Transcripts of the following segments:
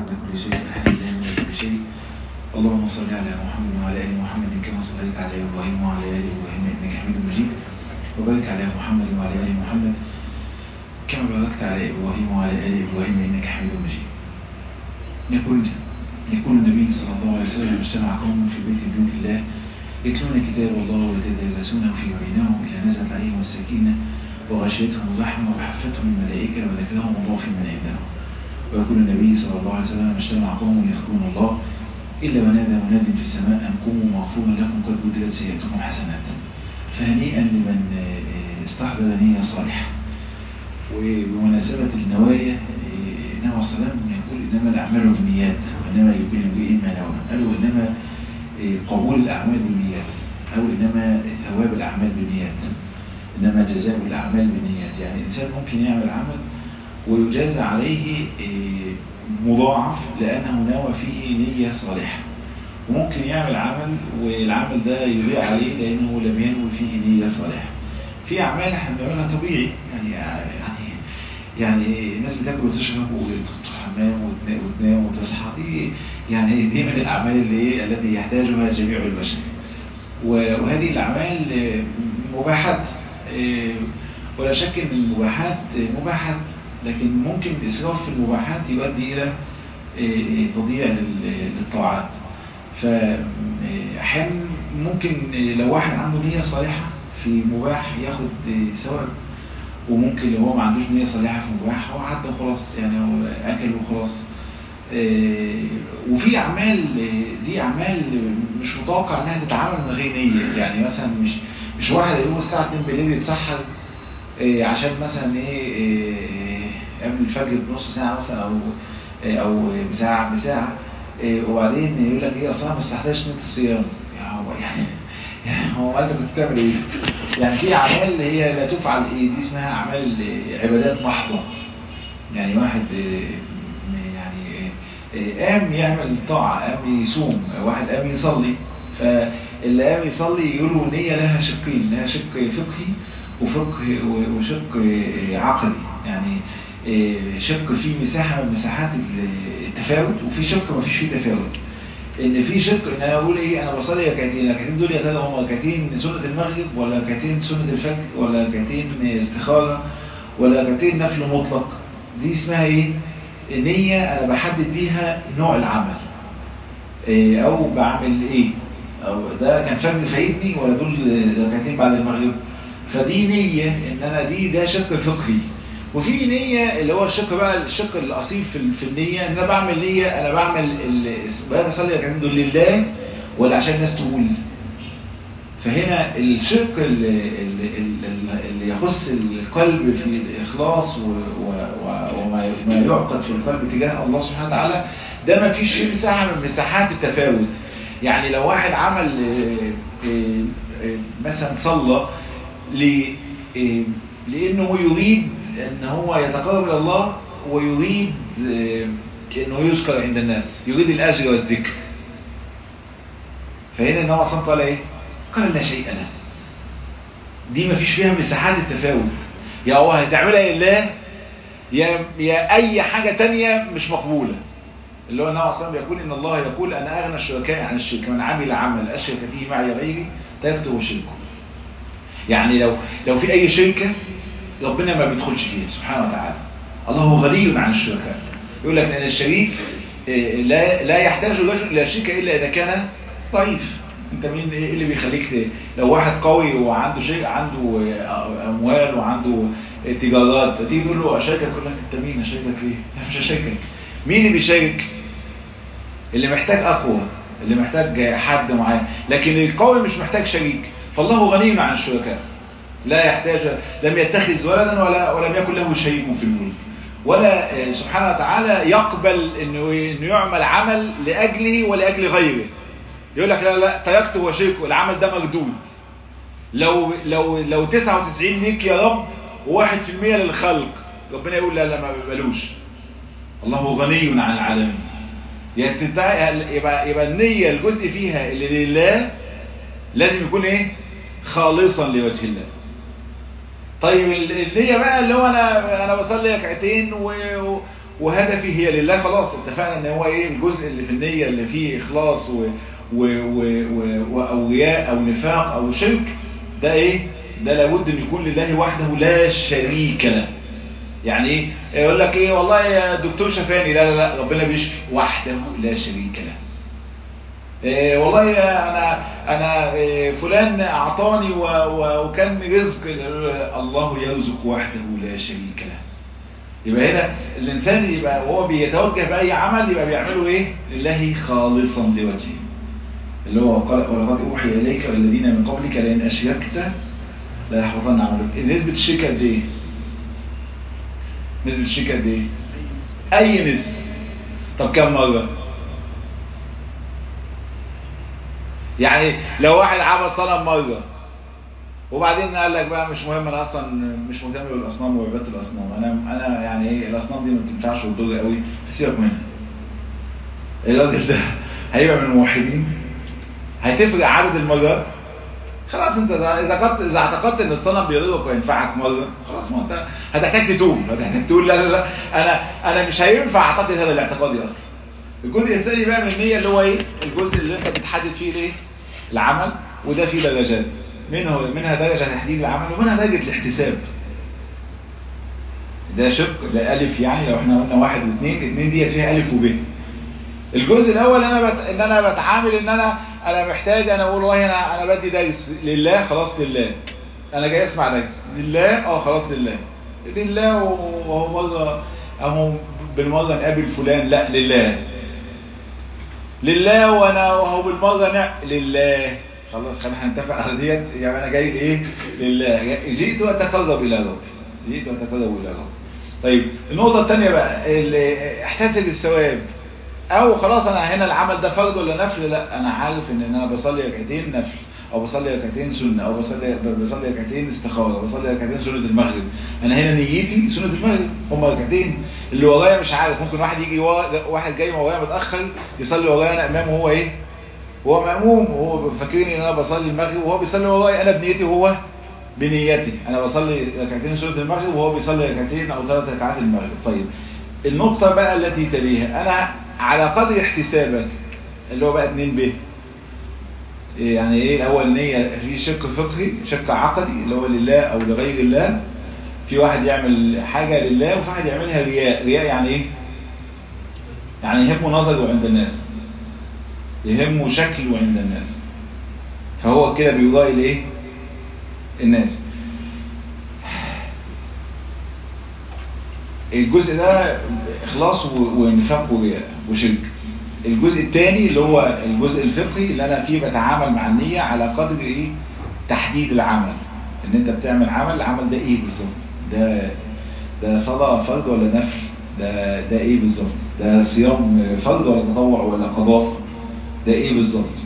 كل شيء الحمد لله من كل شيء اللهم صل على محمد وعلى ال محمد كما صليت على ابراهيم وعلى ال ابراهيم انك حميد مجيد وبارك على محمد وعلى ال محمد كما باركت على ابراهيم وعلى ال ابراهيم انك حميد مجيد يقول يقول النبي صلى الله عليه وسلم اجتمع قوم في بيت بيوت الله يتلون كتاب الله ويتدارسونه في بينهم إلى نزلت عليهم السكينة وغشيتهم الرحمة وحفتهم الملائكة وذكرهم الله في من عندهم ويقول النبي صلى الله عليه وسلم اجتمع قوم يذكرون الله إلا ونادى مناد في السماء أن قوموا مغفورا لكم قد بدلت سيئتكم حسنات فهنيئا لمن استحضر نية صالحة وبمناسبة النوايا النبي عليه السلام يقول إنما الأعمال بالنيات وإنما يبين بإيه ما نوى قالوا إنما قبول الأعمال بالنيات أو إنما ثواب الأعمال بالنيات إنما جزاء الأعمال بالنيات يعني الإنسان ممكن يعمل عمل ويجازى عليه مضاعف لأنه نوى فيه نية صالحة وممكن يعمل عمل والعمل ده يضيع عليه لأنه لم ينوي فيه نية صالحة في أعمال احنا بنعملها طبيعي يعني يعني يعني الناس بتاكل وتشرب وتدخل الحمام وتنام وتصحى دي يعني دي من الأعمال اللي التي يحتاجها جميع البشر وهذه الأعمال مباحات ولا شك ان المباحات مباحات لكن ممكن الإسراف في المباحات يؤدي إلى تضييع للطاعات فأحيانا ممكن لو واحد عنده نية صالحة في مباح ياخد ثواب وممكن لو هو ما عندوش نية صالحة في مباح هو عدى وخلاص يعني هو أكل وخلاص وفي أعمال دي أعمال مش متوقع إنها تتعامل من غير نية يعني مثلا مش مش واحد يقوم الساعة 2 بالليل يتسحر عشان مثلا إيه قبل الفجر بنص ساعة مثلا أو أو بساعة بساعة وبعدين يقول لك إيه أصلا ما استحتاجش نية الصيام يعني هو يعني يعني هو انت كنت بتعمل ايه يعني في اعمال هي لا تفعل ايه دي اسمها اعمال عبادات محضه يعني واحد يعني قام يعمل طاعه قام يصوم واحد قام يصلي فاللي قام يصلي يقولوا نيه لها شقين لها شق فقهي وفقه وشق عقدي يعني شق فيه مساحه من مساحات التفاوت وفي شق ما فيش فيه تفاوت ان في شق ان انا اقول ايه انا بصلي ركعتين الركعتين دول يا ترى هم ركعتين سنه المغرب ولا ركعتين سنه الفجر ولا ركعتين استخاره ولا ركعتين نفل مطلق دي اسمها ايه نيه انا بحدد بيها نوع العمل إيه او بعمل ايه او ده كان فجر فايتني ولا دول ركعتين بعد المغرب فدي نيه ان انا دي ده شق فقهي وفي نية اللي هو الشق بقى الشق الأصيل في في النية ان انا بعمل نية انا بعمل بقى اصلي ركعتين دول لله ولا عشان الناس تقول فهنا الشق اللي, اللي يخص القلب في الإخلاص وما يعقد في القلب تجاه الله سبحانه وتعالى ده ما فيش فيه مساحة من مساحات التفاوت يعني لو واحد عمل مثلا صلى لأنه يريد ان هو يتقرب الى الله ويريد انه يذكر عند الناس يريد الاجر والذكر فهنا ان هو اصلا قال ايه قال لا شيء له دي ما فيش فيها مساحات التفاوت يا هو هتعملها لله يا يا اي حاجه تانية مش مقبوله اللي هو النبي اصلا بيقول ان الله يقول انا اغنى الشركاء عن الشرك من عمل عمل اشرك فيه معي غيري تركته شركه يعني لو لو في اي شركه ربنا ما بيدخلش فيها سبحانه وتعالى الله غني عن الشركاء يقول لك ان الشريك لا لا يحتاج الرجل الى الشركه الا اذا كان ضعيف انت مين ايه اللي بيخليك لو واحد قوي وعنده شيء عنده اموال وعنده تجارات تيجي تقول له اشاركك يقول لك انت مين اشاركك ليه مش هشاركك مين اللي بيشارك اللي محتاج اقوى اللي محتاج حد معاه لكن القوي مش محتاج شريك فالله غني عن الشركاء لا يحتاج لم يتخذ ولدا ولا ولم يكن له شريك في الملك ولا سبحانه وتعالى يقبل انه انه يعمل عمل لاجله ولاجل غيره يقول لك لا لا تركته وشركه العمل ده مردود لو لو لو 99 ليك يا رب و1% للخلق ربنا يقول لا لا ما بيقبلوش الله غني عن العالمين يبقى يبقى النيه الجزء فيها اللي لله لازم يكون ايه خالصا لوجه الله طيب النية بقى اللي هو انا انا بصلي ركعتين و... وهدفي هي لله خلاص اتفقنا ان هو ايه الجزء اللي في النية اللي فيه اخلاص و و و و واولياء او نفاق او شرك ده ايه ده لابد ان يكون لله وحده لا شريك له يعني ايه يقول لك ايه والله يا دكتور شفاني لا لا لا ربنا بيشفي وحده لا شريك له إيه والله انا انا إيه فلان اعطاني و و وكان رزق الله يرزق وحده لا شريك له يبقى هنا الانسان يبقى وهو بيتوجه باي عمل يبقى بيعمله ايه لله خالصا لوجهه اللي هو قال ولقد اوحي اليك والذين من قبلك لئن اشركت لا يحفظن عملك نسبه الشرك قد ايه نسبه الشرك قد ايه اي نسبه طب كم مره يعني لو واحد عبد صنم مرة وبعدين قال لك بقى مش مهم انا اصلا مش مهتم بالاصنام وعباده الاصنام انا انا يعني ايه الاصنام دي ما بتنفعش وتضر قوي سيبك منها الراجل ده هيبقى من الموحدين هتفرق عدد المرات خلاص انت اذا قد اذا اعتقدت ان الصنم بيضرك وينفعك مره خلاص ما انت هتحتاج تتوب هتحتاج تقول لا لا لا انا انا مش هينفع اعتقد هذا الاعتقاد اصلا الجزء الثاني بقى من النية اللي هو ايه الجزء اللي انت بتحدد فيه الايه العمل وده فيه درجات منه منها درجة تحديد العمل ومنها درجة الاحتساب ده شق ده ألف يعني لو احنا قلنا واحد واثنين اثنين ديت فيها ألف وب الجزء الأول أنا بت... إن أنا بتعامل إن أنا أنا محتاج أنا أقول والله أنا أنا بدي درس لله خلاص لله أنا جاي أسمع درس لله أه خلاص لله لله وهو مرة أهو بالمرة نقابل فلان لا لله لله وانا وهو بالمرة نع... لله خلاص خلينا هنتفق على ديت يعني انا جاي لايه لله جئت اتقرب الى ربي جئت اتقرب الى ربي طيب النقطة الثانية بقى احتسب الثواب او خلاص انا هنا العمل ده فرض ولا نفل لا انا عارف ان انا بصلي ركعتين نفل او بصلي ركعتين سنة او بصلي بصلي ركعتين استخارة بصلي ركعتين سنة المغرب انا هنا نيتي سنة المغرب هم ركعتين اللي ورايا مش عارف ممكن واحد يجي واحد جاي ورايا متأخر يصلي ورايا انا امام وهو ايه هو مأموم وهو فاكرني ان انا بصلي المغرب وهو بيصلي ورايا انا بنيتي وهو بنيتي انا بصلي ركعتين سنة المغرب وهو بيصلي ركعتين او ثلاث ركعات المغرب طيب النقطة بقى التي تليها انا على قدر احتسابك اللي هو بقى 2 ب يعني ايه الاول نية في شق فقهي شق عقدي اللي هو لله او لغير الله في واحد يعمل حاجة لله وفي واحد يعملها رياء رياء يعني ايه يعني يهمه نظره عند الناس يهمه شكله عند الناس فهو كده بيضايق الايه الناس الجزء ده اخلاص ونفاق ورياء وشرك الجزء الثاني اللي هو الجزء الفقهي اللي انا فيه بتعامل مع النية على قدر ايه تحديد العمل ان انت بتعمل عمل العمل ده ايه بالظبط ده ده صلاة فرض ولا نفل ده ده ايه بالظبط ده صيام فرض ولا تطوع ولا قضاء ده ايه بالظبط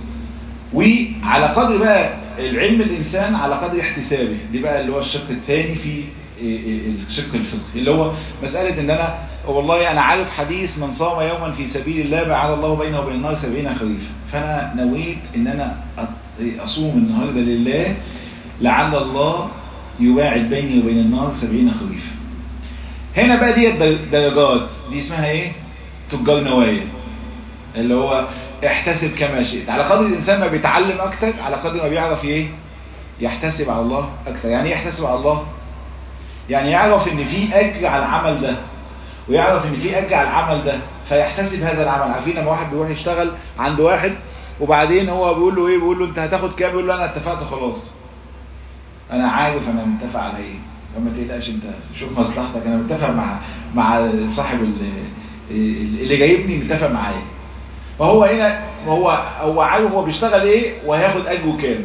وعلى قدر بقى العلم الانسان على قدر احتسابه دي بقى اللي هو الشق الثاني في الشق الفقهي اللي هو مسألة ان انا والله انا عارف حديث من صام يوما في سبيل الله بعد الله بينه وبين النار سبعين خريفا فانا نويت ان انا اصوم النهاردة لله لعل الله يباعد بيني وبين النار سبعين خريفا هنا بقى دي درجات دي اسمها ايه تجار نوايا اللي هو احتسب كما شئت على قدر الانسان ما بيتعلم اكتر على قدر ما بيعرف ايه يحتسب على الله اكتر يعني ايه يحتسب على الله يعني يعرف ان في اجر على العمل ده ويعرف ان في اجر على العمل ده فيحتسب هذا العمل عارفين لما واحد بيروح يشتغل عند واحد وبعدين هو بيقول له ايه بيقول له انت هتاخد كام بيقول له انا اتفقت خلاص انا عارف انا متفق على ايه فما تقلقش انت شوف مصلحتك انا متفق مع مع صاحب اللي جايبني متفق معايا فهو هنا هو هو عارف هو بيشتغل ايه وهياخد اجره كام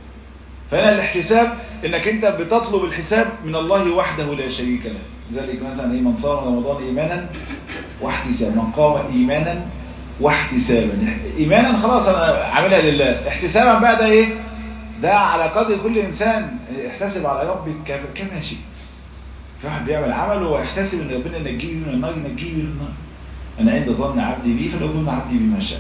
فهنا الاحتساب انك انت بتطلب الحساب من الله وحده لا شريك له ذلك مثلا ايه من صام رمضان ايمانا واحتسابا من قام ايمانا واحتسابا ايمانا خلاص انا عاملها لله احتسابا بقى ده ايه ده على قدر كل انسان احتسب على ربك كما شئت في واحد بيعمل عمل ويحتسب ان ربنا ينجيه من النار ينجيه من النار انا عند ظن عبدي بي فلو ظن عبدي بما شاء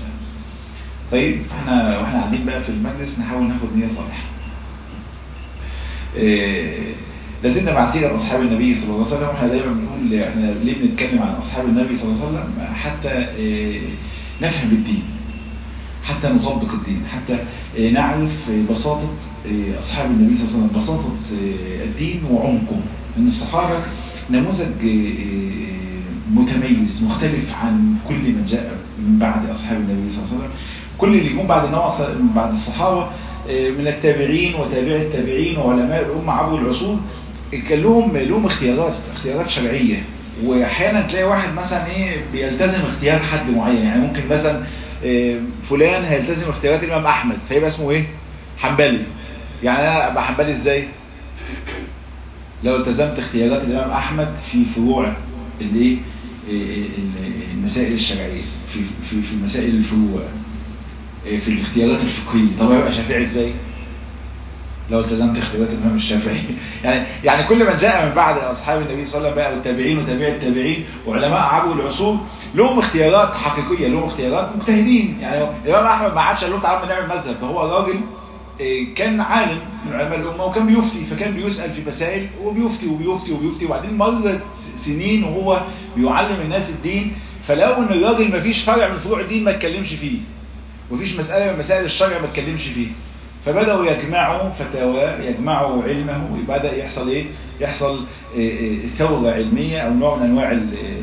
طيب احنا واحنا قاعدين بقى في المجلس نحاول ناخد نية صالحة إيه لازلنا مع سيرة أصحاب النبي صلى الله عليه وسلم احنا دايما بنقول احنا ليه بنتكلم عن أصحاب النبي صلى الله عليه وسلم حتى نفهم الدين حتى نطبق الدين حتى نعرف بساطة أصحاب النبي صلى الله عليه وسلم بساطة الدين وعمقه إن الصحابة نموذج متميز مختلف عن كل من جاء من بعد أصحاب النبي صلى الله عليه وسلم كل اللي يكون بعد بعد الصحابة من التابعين وتابع التابعين وعلماء الأمة عبر العصور كان لهم لهم اختيارات اختيارات شرعية واحيانا تلاقي واحد مثلا ايه بيلتزم اختيار حد معين يعني ممكن مثلا فلان هيلتزم اختيارات الامام احمد فيبقى اسمه ايه حنبلي يعني انا ابقى حنبلي ازاي لو التزمت اختيارات الامام احمد في فروع الايه المسائل الشرعيه في في في مسائل الفروع في الاختيارات الفقهيه طب هيبقى شافعي ازاي لو التزمت اختيارات الامام الشافعي يعني يعني كل من جاء من بعد اصحاب النبي صلى الله عليه وسلم بقى والتابعين وتابع التابعين وعلماء عبر العصور لهم اختيارات حقيقيه لهم اختيارات مجتهدين يعني الامام احمد ما عادش قال لهم تعالوا نعمل مذهب ده هو راجل كان عالم من علماء الامه وكان بيفتي فكان بيسال في مسائل وبيفتي وبيفتي وبيفتي وبعدين مرت سنين وهو بيعلم الناس الدين فلقوا ان الراجل ما فيش فرع من فروع الدين ما اتكلمش فيه ومفيش مساله من مسائل الشرع ما اتكلمش فيه فبدأوا يجمعوا فتاوى يجمعوا علمه وبدأ يحصل ايه يحصل ثورة علمية او نوع من انواع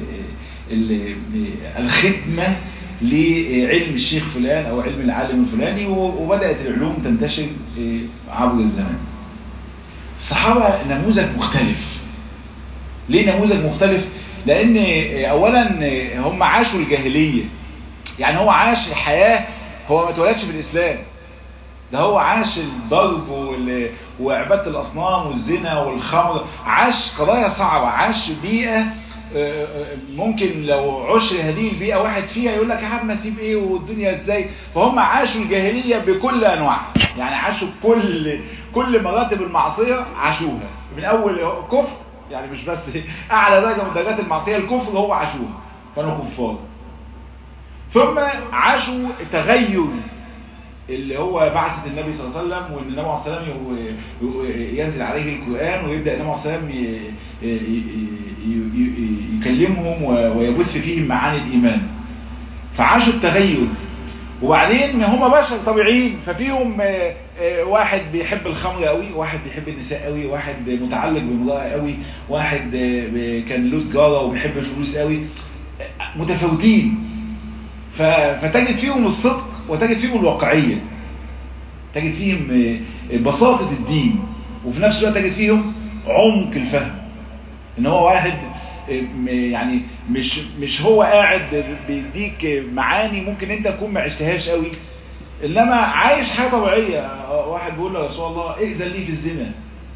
الخدمة لعلم الشيخ فلان او علم العالم الفلاني وبدأت العلوم تنتشر عبر الزمن الصحابة نموذج مختلف ليه نموذج مختلف لان اولا هم عاشوا الجاهلية يعني هو عاش الحياة هو ما اتولدش في الاسلام ده هو عاش الضرب وعبادة الأصنام والزنا والخمر عاش قضايا صعبة عاش بيئة ممكن لو عش هذه البيئة واحد فيها يقول لك يا عم اسيب ايه والدنيا ازاي فهم عاشوا الجاهلية بكل انواعها يعني عاشوا كل كل مراتب المعصية عاشوها من اول كفر يعني مش بس اعلى درجة من درجات المعصية الكفر هو عاشوها كانوا كفار ثم عاشوا تغير اللي هو بعثة النبي صلى الله عليه وسلم وان النبي عليه الصلاه والسلام ينزل عليه القرآن ويبدأ النبي عليه الصلاه والسلام يكلمهم ويبث فيهم معاني الإيمان فعاشوا التغير وبعدين هم بشر طبيعيين ففيهم واحد بيحب الخمر قوي واحد بيحب النساء قوي واحد متعلق بامرأة قوي واحد كان له تجارة وبيحب الفلوس قوي متفاوتين فتجد فيهم الصدق وتجد فيهم الواقعية تجد فيهم بساطة الدين وفي نفس الوقت تجد فيهم عمق الفهم ان هو واحد يعني مش مش هو قاعد بيديك معاني ممكن انت تكون ما عشتهاش قوي انما عايش حاجه طبيعيه واحد بيقول له يا رسول الله ائذن لي في الزنا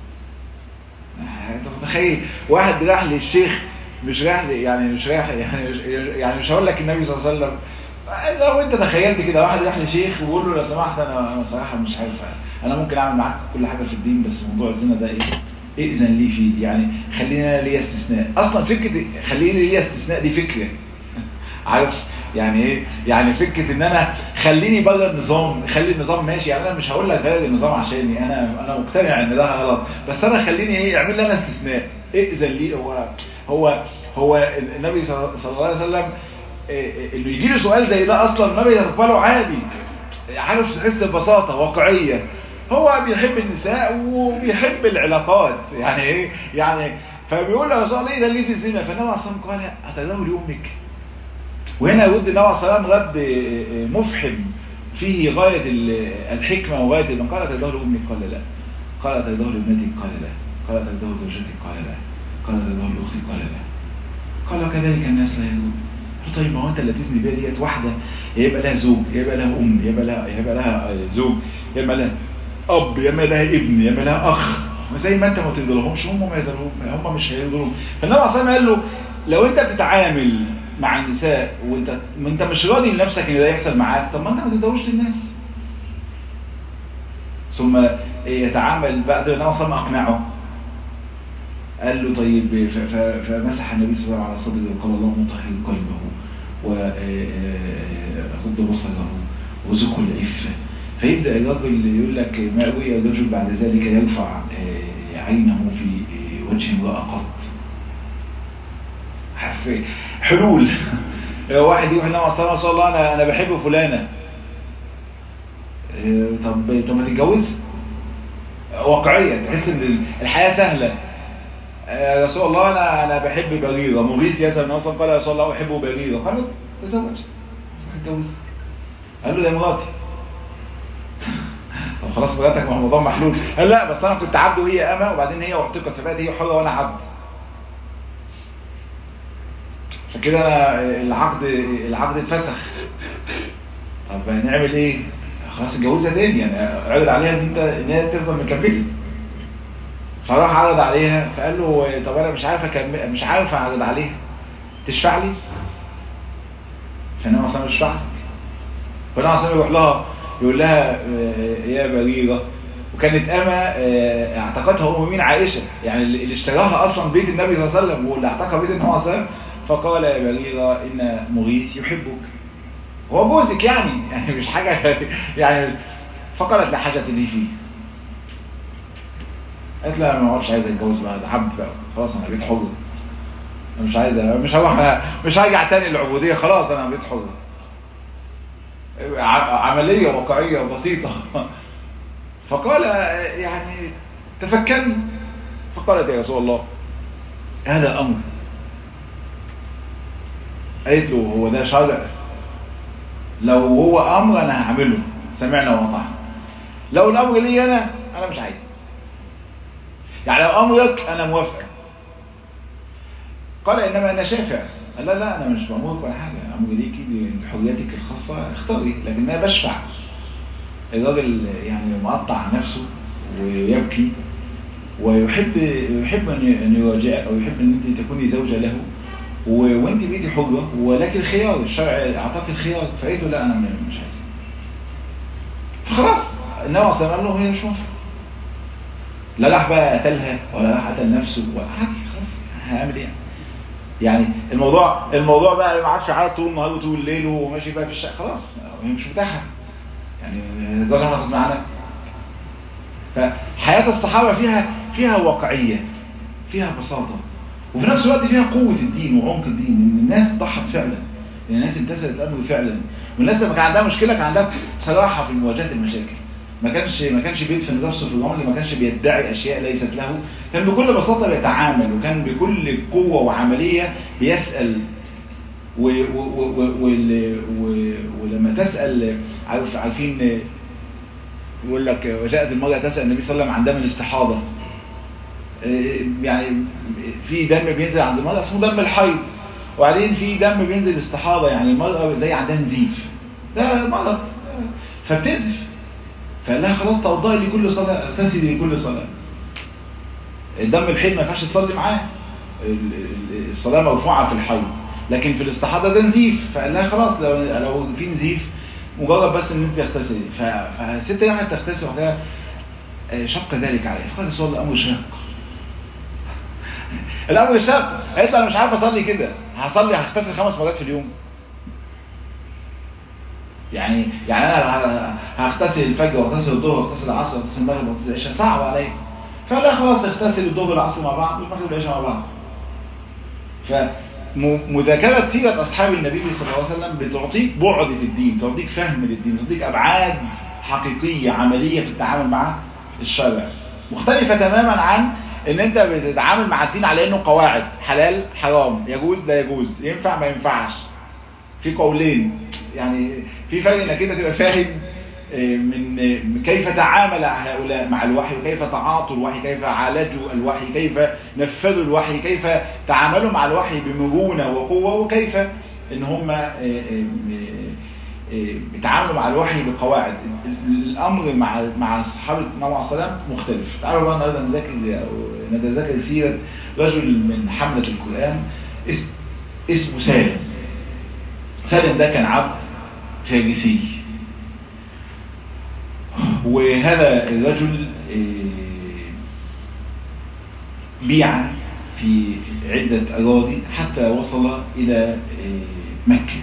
انت متخيل واحد راح للشيخ مش رايح يعني مش رايح يعني يعني مش هقول لك النبي صلى الله عليه وسلم لو انت تخيلت كده واحد راح لشيخ ويقول له لو سمحت انا انا صراحه مش عارف انا ممكن اعمل معاك كل حاجه في الدين بس موضوع الزنا ده ايه ائذن لي فيه يعني خلينا ليا استثناء اصلا فكره خليني ليا استثناء دي فكره عارف يعني ايه يعني فكره ان انا خليني بره النظام خلي النظام ماشي يعني انا مش هقول لك غير النظام عشاني انا انا مقتنع ان ده غلط بس انا خليني ايه اعمل لي انا استثناء ائذن لي هو هو هو النبي صلى الله عليه وسلم انه يجي له سؤال زي ده اصلا النبي يقبله عادي عارف تحس ببساطه واقعيه هو بيحب النساء وبيحب العلاقات يعني ايه يعني فبيقول له يا رسول الله ايه ده ليه في الزنا فالنبي عليه الصلاه والسلام قال اتزوج لامك وهنا يرد النبي عليه الصلاه والسلام رد مفحم فيه غايه الحكمه وغايه من قال اتزوج لامك قال لا قال اتزوج ابنتك قال لا قال اتزوج زوجتك قال لا قال اتزوج اختي قال لا قال كذلك الناس لا يقولون طيب ما هو انت اللي تزني بيها ديت واحده يبقى لها زوج يبقى لها ام يبقى لها يبقى لها زوج يبقى لها اب يبقى لها ابن يبقى لها اخ زي ما انت ما تقدرهمش هم ما يقدرهم هم مش هيقدروا فالنبي عليه الصلاه قال له لو انت بتتعامل مع النساء وانت انت مش راضي لنفسك ان ده يحصل معاك طب ما انت ما تقدروش للناس ثم يتعامل بعد ما النبي صلى الله عليه وسلم اقنعه قال له طيب فمسح النبي صلى الله عليه وسلم على صدره وقال اللهم طهر قلبه وغض بصره وزكه العفه فيبدا الرجل يقول لك ما روي الرجل بعد ذلك يرفع عينه في وجه امرأة قط عارف حلول واحد يروح ينام صلى الله الله انا انا بحب فلانه طب طب ما تتجوز واقعيا تحس ان الحياه سهله يا رسول الله انا انا بحب بريره مغيث يسال النبي صلى الله عليه وسلم قال يا رسول الله احب بريره قال له تزوج اتجوز قال له ده مراتي طب خلاص مراتك ما هو الموضوع محلول قال لا بس انا كنت عبد وهي امه وبعدين هي اعتقت فبقت هي حره وانا عبد فكده انا العقد العقد اتفسخ طب هنعمل ايه خلاص اتجوزها تاني يعني عرض عليها ان انت ان هي تفضل مكمله فراح عرض عليها فقال له طب انا مش عارف اكمل مش عارف اعرض عليها تشفع لي فانا اصلا مش فاعل فانا اصلا يروح لها يقول لها يا بريرة وكانت أما اعتقدها أم مين عائشة يعني اللي اشتراها أصلا بيت النبي صلى الله عليه وسلم واللي اعتقد بيت النبي صلى الله عليه وسلم فقال يا بريرة إن مغيث يحبك هو جوزك يعني يعني مش حاجة يعني فقالت لا حاجة لي فيه قالت لا ما اقعدش عايز اتجوز بقى ده عبد بقى خلاص انا بقيت حر مش عايز مش هروح مش هرجع تاني للعبوديه خلاص انا بقيت حر عمليه واقعيه وبسيطه فقال يعني تفكري فقالت يا رسول الله هذا امر قالت له هو ده شرع لو هو امر انا هعمله سمعنا وطعنا لو الامر لي انا انا مش عايز يعني لو امرك انا موافق قال انما انا شافع قال لا لا انا مش بامرك ولا حاجه امر ليكي دي حريتك الخاصه اختاري لكن انا بشفع الراجل يعني مقطع نفسه ويبكي ويحب يحب ان يراجعك او يحب ان انت تكوني زوجه له وانت بيدي حره ولكن خيار الشرع اعطاك الخيار فقلت له لا انا مش عايز فخلاص النبي صلى الله عليه وسلم هي مش موافقه لا راح بقى قتلها ولا راح قتل نفسه ولا حاجه خلاص هعمل ايه يعني الموضوع الموضوع بقى ما عادش عاد طول النهار وطول الليل وماشي بقى في الشقه خلاص هي مش متاحه يعني الجواز هتخلص معانا فحياه الصحابه فيها فيها واقعيه فيها بساطه وفي نفس الوقت فيها قوه الدين وعمق الدين ان الناس ضحت فعلا ان الناس امتثلت الامر فعلا والناس لما كان عندها مشكله كان عندها صراحه في مواجهه المشاكل ما كانش ما كانش بيدفن نفسه في الرمل ما كانش بيدعي اشياء ليست له كان بكل بساطه بيتعامل وكان بكل قوه وعمليه بيسال و و و و و ولما تسال عارف عارفين يقول لك وجاءت المراه تسال النبي صلى الله عليه وسلم عن دم الاستحاضه يعني في دم بينزل عند المراه اسمه دم الحيض وبعدين في دم بينزل استحاضه يعني المراه زي عندها نزيف ده مرض فبتنزف فقال لها خلاص توضئي لكل صلاة اغتسلي لكل صلاة الدم الحيض ما ينفعش تصلي معاه الصلاة مرفوعة في الحيض لكن في الاستحاضة ده نزيف فقال لها خلاص لو لو في نزيف مجرد بس ان انت تغتسلي فالست راحت تغتسل وقتها شق ذلك عليها فقال رسول الله الامر شاق الامر شاق قالت له انا مش عارف اصلي كده هصلي هغتسل خمس مرات في اليوم يعني يعني انا هغتسل الفجر واغتسل الظهر واغتسل العصر واغتسل المغرب واغتسل العشاء صعب عليا فقال لا خلاص اغتسل الظهر والعصر مع بعض والمغرب والعشاء مع بعض فمذاكرة سيرة أصحاب النبي صلى الله عليه وسلم بتعطيك بعد في الدين تعطيك فهم للدين تعطيك أبعاد حقيقية عملية في التعامل مع الشرع مختلفة تماما عن ان انت بتتعامل مع الدين على انه قواعد حلال حرام يجوز لا يجوز ينفع ما ينفعش في قولين يعني في فرق انك انت تبقى فاهم من كيف تعامل هؤلاء مع الوحي وكيف تعاطوا الوحي كيف عالجوا الوحي كيف نفذوا الوحي كيف تعاملوا مع الوحي بمرونة وقوة وكيف ان هم بيتعاملوا مع الوحي بقواعد الامر مع مع صحابه النبي عليه الصلاه مختلف تعالوا بقى النهارده نذاكر نتذاكر سيره رجل من حمله القران اسمه سالم سالم ده كان عبد فارسي وهذا الرجل بيع في عدة أراضي حتى وصل إلى مكة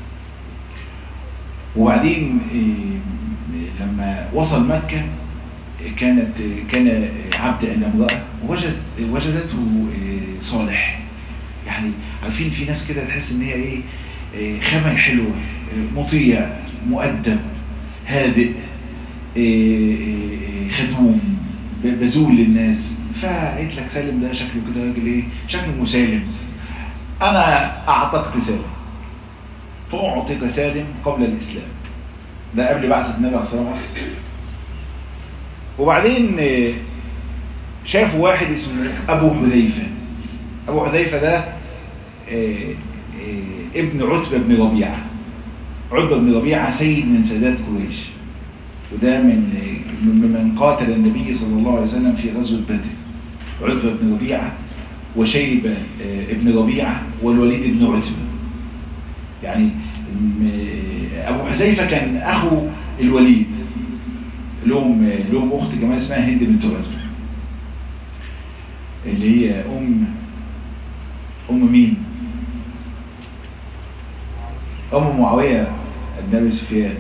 وبعدين لما وصل مكة كانت كان عبد عند امرأة وجد وجدته صالح يعني عارفين في ناس كده تحس ان هي ايه خمل حلوة مطيع مؤدب هادئ خدوم بذول للناس فقلت لك سالم ده شكله كده راجل ايه شكله مسالم انا اعتقت سالم فاعتق سالم قبل الاسلام ده قبل بعثة النبي عليه الصلاة والسلام وبعدين شافوا واحد اسمه ابو حذيفة ابو حذيفة ده ابن عتبة بن ربيعة عتبة بن ربيعة سيد من سادات قريش وده من ممن قاتل النبي صلى الله عليه وسلم في غزوة بدر عتبة بن ربيعة وشيبة ابن ربيعة والوليد بن عتبة يعني ابو حذيفة كان اخو الوليد لهم لهم اخت كمان اسمها هند بنت عتبة اللي هي ام ام مين ام معاوية بن ابي سفيان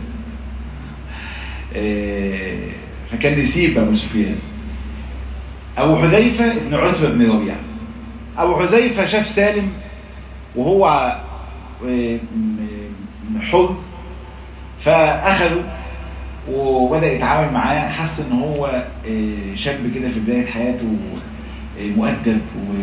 فكان نسيب ابو سفيان ابو حذيفة ابن عتبة بن ربيعة ابو حذيفة شاف سالم وهو حر فاخذه وبدأ يتعامل معاه حس ان هو شاب كده في بداية حياته مؤدب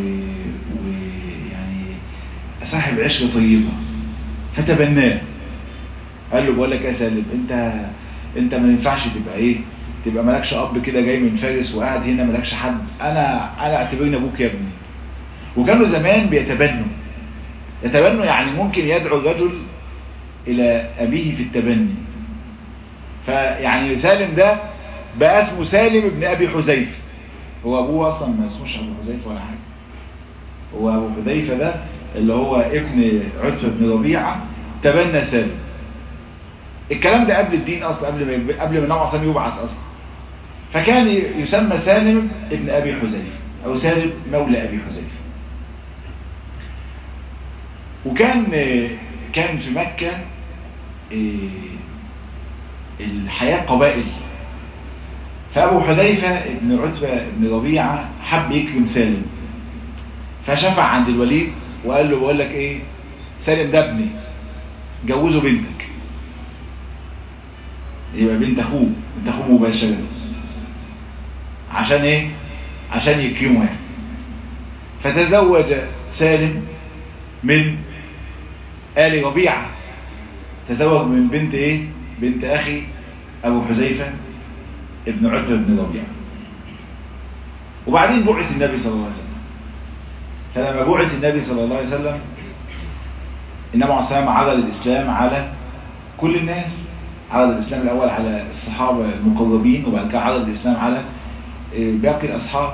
ويعني صاحب عشرة طيبة فتبناه قال له بقول لك يا سالم انت انت ما ينفعش تبقى ايه تبقى مالكش اب كده جاي من فارس وقاعد هنا مالكش حد انا انا اعتبرني ابوك يا ابني وكانوا زمان بيتبنوا يتبنوا يعني ممكن يدعو الرجل الى ابيه في التبني فيعني سالم ده بقى اسمه سالم ابن ابي حذيفه هو ابوه اصلا ما اسموش ابو حذيفه ولا حاجه هو ابو حذيفه ده اللي هو ابن عتبه بن ربيعه تبنى سالم الكلام ده قبل الدين اصلا قبل ما قبل ما النبي اصلا يبعث اصلا فكان يسمى سالم ابن ابي حذيفه او سالم مولى ابي حذيفه وكان كان في مكه الحياة قبائل فأبو حذيفة ابن عتبة بن ربيعة حب يكرم سالم فشفع عند الوليد وقال له بقول لك ايه سالم ده ابني جوزه بنتك يبقى بنت اخوه بنت اخوه مباشرة عشان ايه عشان يكرمه يعني فتزوج سالم من آل ربيعة تزوج من بنت ايه بنت اخي ابو حذيفة ابن عتبة بن ربيعة وبعدين بعث النبي صلى الله عليه وسلم فلما بعث النبي صلى الله عليه وسلم النبي عليه السلام عرض الاسلام على كل الناس عرض الاسلام الاول على الصحابة المقربين وبعد كده عرض الاسلام على باقي الاصحاب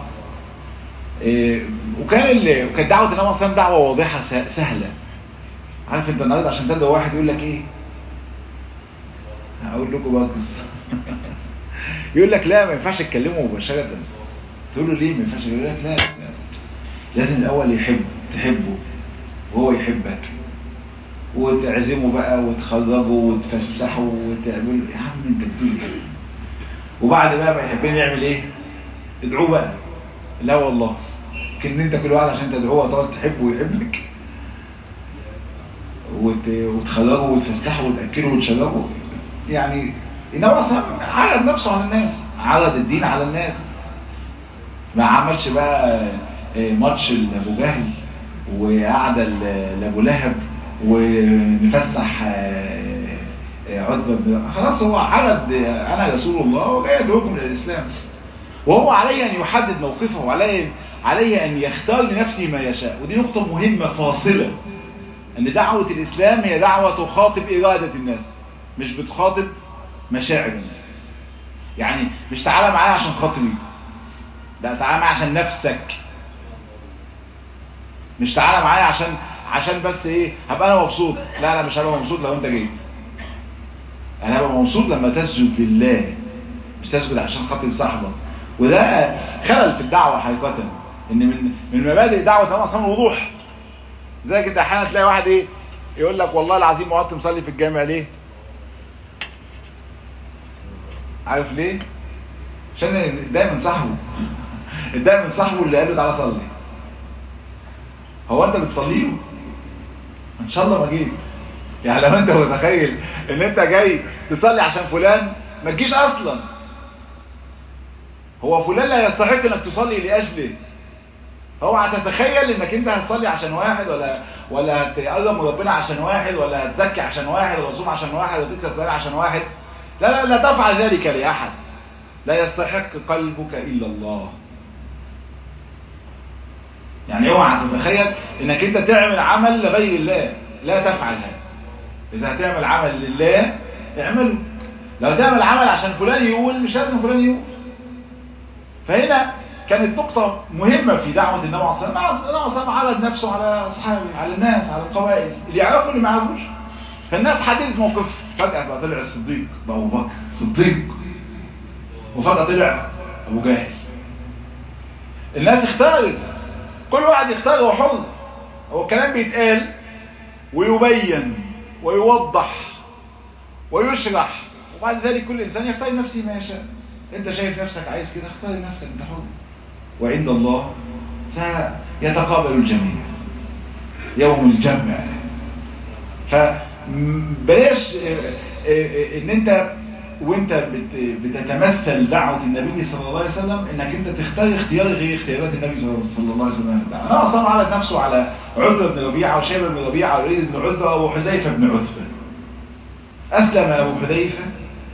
وكان ال... وكانت دعوة النبي عليه السلام دعوة واضحة سهلة عارف انت النهارده عشان تدعو واحد يقول لك ايه هقول لكم بقى قصه يقول لك لا ما ينفعش تكلمه مباشره تقول له ليه ما ينفعش يقول لك لا, لا لازم الاول يحب تحبه وهو يحبك وتعزمه بقى وتخرجه وتفسحه وتعمل يا عم انت بتقول كده وبعد بقى ما يحبني يعمل ايه ادعوه بقى لا والله كن انت كل واحد عشان تدعوه تقعد تحبه ويحبك وت... وتخرجه وتفسحه وتاكله وتشربه يعني النبي اصلا عرض نفسه على الناس عرض الدين على الناس ما عملش بقى ماتش لابو جهل وقعدة لابو لهب ونفسح عتبة خلاص هو عرض انا رسول الله وجاي ادعوكم للاسلام وهو عليه ان يحدد موقفه وعليه عليه ان يختار لنفسه ما يشاء ودي نقطة مهمة فاصلة ان دعوة الاسلام هي دعوة تخاطب ارادة الناس مش بتخاطب مشاعر الناس يعني مش تعالى معايا عشان خاطري لا تعالى معايا عشان نفسك مش تعالى معايا عشان عشان بس ايه هبقى انا مبسوط لا لا مش هبقى مبسوط لو انت جيت انا هبقى مبسوط لما تسجد لله مش تسجد عشان خاطر صاحبك وده خلل في الدعوه حقيقه ان من من مبادئ دعوه النبي صلى الوضوح زي كده احيانا تلاقي واحد ايه يقول لك والله العظيم ما قعدت مصلي في الجامع ليه عارف ليه عشان دايما صاحبه دايما صاحبه اللي قال له تعالى صلي هو انت بتصليه ان شاء الله ما جيت يعني لو انت متخيل ان انت جاي تصلي عشان فلان ما تجيش اصلا هو فلان لا يستحق انك تصلي لاجله هو هتتخيل انك انت هتصلي عشان واحد ولا ولا هتقرب من ربنا عشان واحد ولا هتزكي عشان واحد ولا تصوم عشان واحد ولا تكتب قرآن عشان واحد لا لا لا تفعل ذلك لاحد لا يستحق قلبك الا الله يعني اوعى تتخيل انك انت تعمل عمل لغير الله لا تفعل هذا اذا هتعمل عمل لله اعمله لو تعمل عمل عشان فلان يقول مش لازم فلان يقول فهنا كانت نقطة مهمة في دعوة النبي عليه الصلاة والسلام النبي عليه الصلاة عرض نفسه على أصحابه على الناس على القبائل اللي يعرفوا اللي ما يعرفوش فالناس حددت موقف فجأة بقى طلع الصديق بقى أبو بكر صديق وفجأة طلع أبو جهل الناس اختارت كل واحد يختار هو حر هو الكلام بيتقال ويبين ويوضح ويشرح وبعد ذلك كل إنسان يختار نفسه ما يشاء انت شايف نفسك عايز كده اختار نفسك انت حر وعند الله سيتقابل الجميع يوم الجمع فبلاش ان انت وانت بتتمثل دعوة النبي صلى الله عليه وسلم انك انت تختار اختيار غير اختيارات النبي صلى الله عليه وسلم انا اصلا على نفسه على عتبة بن ربيعة وشيبة بن ربيعة وعيد بن عتبة وابو حذيفة بن عتبة اسلم ابو حذيفة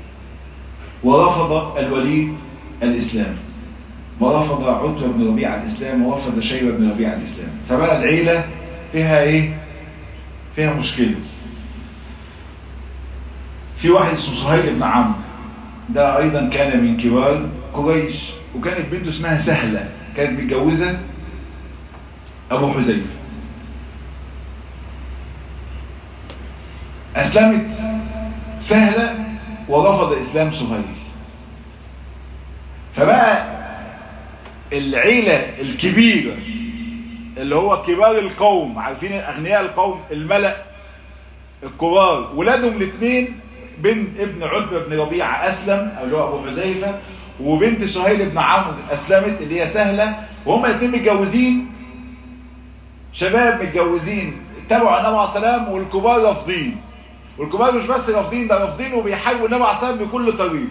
ورفض الوليد الاسلام ورفض عتبة بن ربيعة الاسلام ورفض شيبة بن ربيعة الاسلام فبقى العيلة فيها ايه فيها مشكلة في واحد اسمه سهيل بن عمرو ده ايضا كان من كبار قريش وكانت بنته اسمها سهلة كانت متجوزة ابو حذيفه اسلمت سهلة ورفض اسلام سهيل فبقى العيلة الكبيرة اللي هو كبار القوم عارفين اغنياء القوم الملأ الكبار ولادهم الاثنين بنت ابن عتبة بن ربيعة أسلم أو اللي هو أبو حذيفة وبنت سهيل بن عمرو أسلمت اللي هي سهلة وهم الاثنين متجوزين شباب متجوزين تبعوا النبي عليه السلام والكبار رافضين والكبار مش بس رافضين ده رافضين وبيحاربوا النبي عليه السلام بكل طريق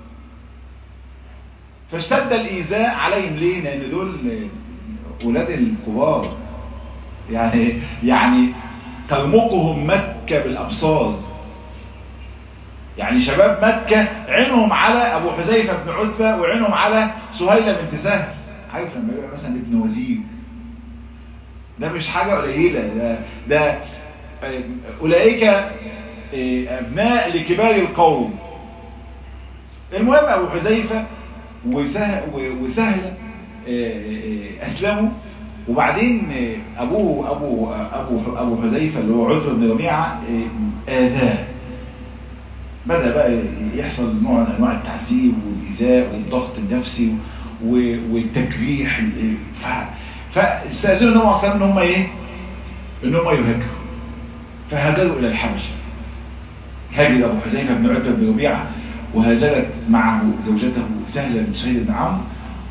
فاشتد الإيذاء عليهم ليه؟ لأن دول ولاد الكبار يعني يعني ترمقهم مكة بالأبصار يعني شباب مكة عينهم على أبو حذيفة بن عتبة وعينهم على سهيلة بنت سهل عارف لما يبقى مثلا ابن وزير ده مش حاجة قليلة ده, ده أولئك أبناء لكبار القوم المهم أبو حذيفة وسهلة أسلموا وبعدين أبوه أبو أبو أبو حذيفة اللي هو عتبة بن ربيعة آذاه بدأ بقى يحصل نوع من أنواع التعذيب والإيذاء والضغط النفسي والتجريح فاستأذنوا النبي عليه ان هم ايه؟ ان هم يهاجروا فهاجروا إلى الحبشة هاجر أبو حذيفة بن عتبة بن ربيعة وهاجرت معه زوجته سهلة بن سهيل بن عمرو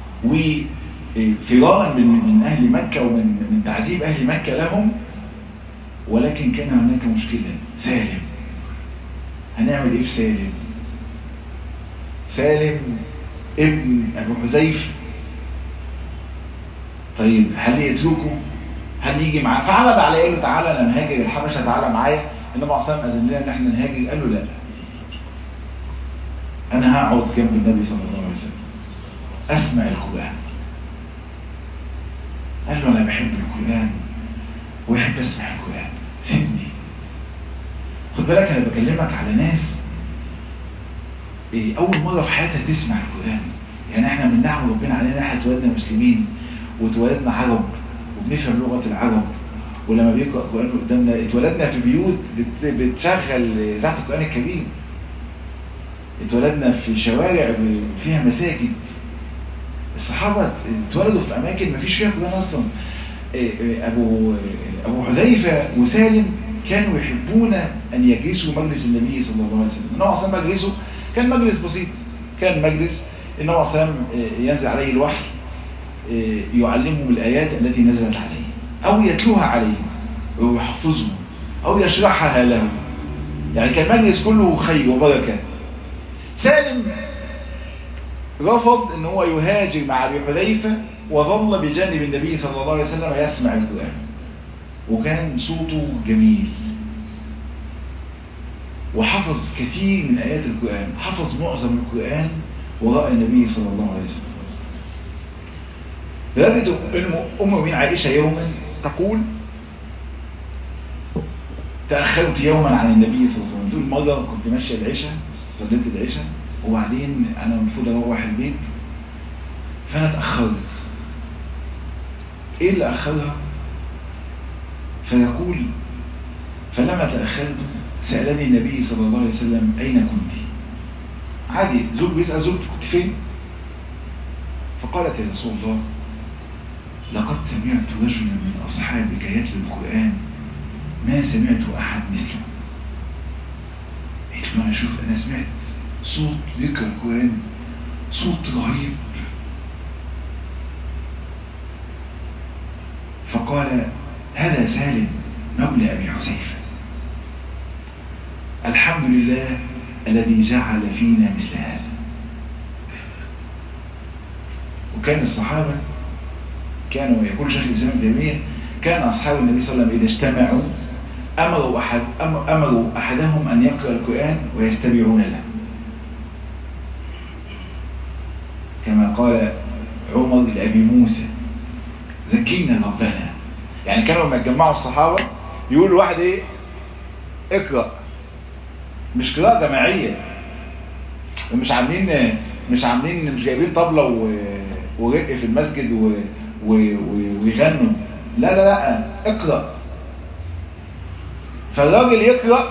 وفرارا من من أهل مكة ومن من تعذيب أهل مكة لهم ولكن كان هناك مشكلة سالم هنعمل ايه في سالم سالم ابن ابو حذيفه طيب هل يتركه هل يجي معاه فعرض عليه قال له تعالى انا نهاجر الحبشه تعالى معايا النبي عليه الصلاه اذن لنا ان احنا نهاجر قال له لا انا هقعد جنب النبي صلى الله عليه وسلم اسمع القران قال له انا بحب القران ويحب اسمع القران سيبني خد بالك انا بكلمك على ناس إيه اول مرة في حياتها تسمع القرآن يعني احنا من نعم ربنا علينا احنا اتولدنا مسلمين واتولدنا عرب وبنفهم لغة العرب ولما بيقرأ القرآن قدامنا اتولدنا في بيوت بتشغل اذاعه القرآن الكريم اتولدنا في شوارع فيها مساجد الصحابة اتولدوا في اماكن ما فيش فيها قرآن اصلا ابو ابو حذيفة وسالم كانوا يحبون أن يجلسوا مجلس النبي صلى الله عليه وسلم النبي صلى الله عليه وسلم مجلسه كان مجلس بسيط كان مجلس النبي عليه الصلاة ينزل عليه الوحي يعلمهم الآيات التي نزلت عليه أو يتلوها عليه ويحفظهم أو يشرحها له يعني كان المجلس كله خير وبركة سالم رفض ان هو يهاجر مع ابي حذيفه وظل بجانب النبي صلى الله عليه وسلم يسمع القرآن وكان صوته جميل وحفظ كثير من آيات القرآن حفظ معظم القرآن وراء النبي صلى الله عليه وسلم لدرجة أم من عائشة يوما تقول تأخرت يوما عن النبي صلى الله عليه وسلم تقول مرة كنت ماشية العشاء صليت العشاء وبعدين أنا المفروض أروح البيت فأنا تأخرت إيه اللي أخرها فيقول فلما تأخرت سألني النبي صلى الله عليه وسلم أين كنت عادي زوج بيسأل زوجته كنت فين فقالت يا رسول الله لقد سمعت رجلا من أصحابك يتلو القرآن ما سمعت أحد مثله قلت له أنا شوف أنا سمعت صوت بيقرأ القرآن صوت رهيب فقال هذا سالم مولى أبي حذيفة الحمد لله الذي جعل فينا مثل هذا وكان الصحابة كانوا يقول شيخ الإسلام تيمية كان أصحاب النبي صلى الله عليه وسلم إذا اجتمعوا أمروا, أحد أمروا أحدهم أن يقرأ القرآن ويستمعون له كما قال عمر لأبي موسى زكينا ربنا يعني كانوا لما يتجمعوا الصحابة يقولوا واحد ايه اقرأ مش قراءة جماعية مش عاملين مش عاملين مش جايبين طبلة و... ورق في المسجد و... و... و... ويغنوا لا لا لا اقرأ فالراجل يقرأ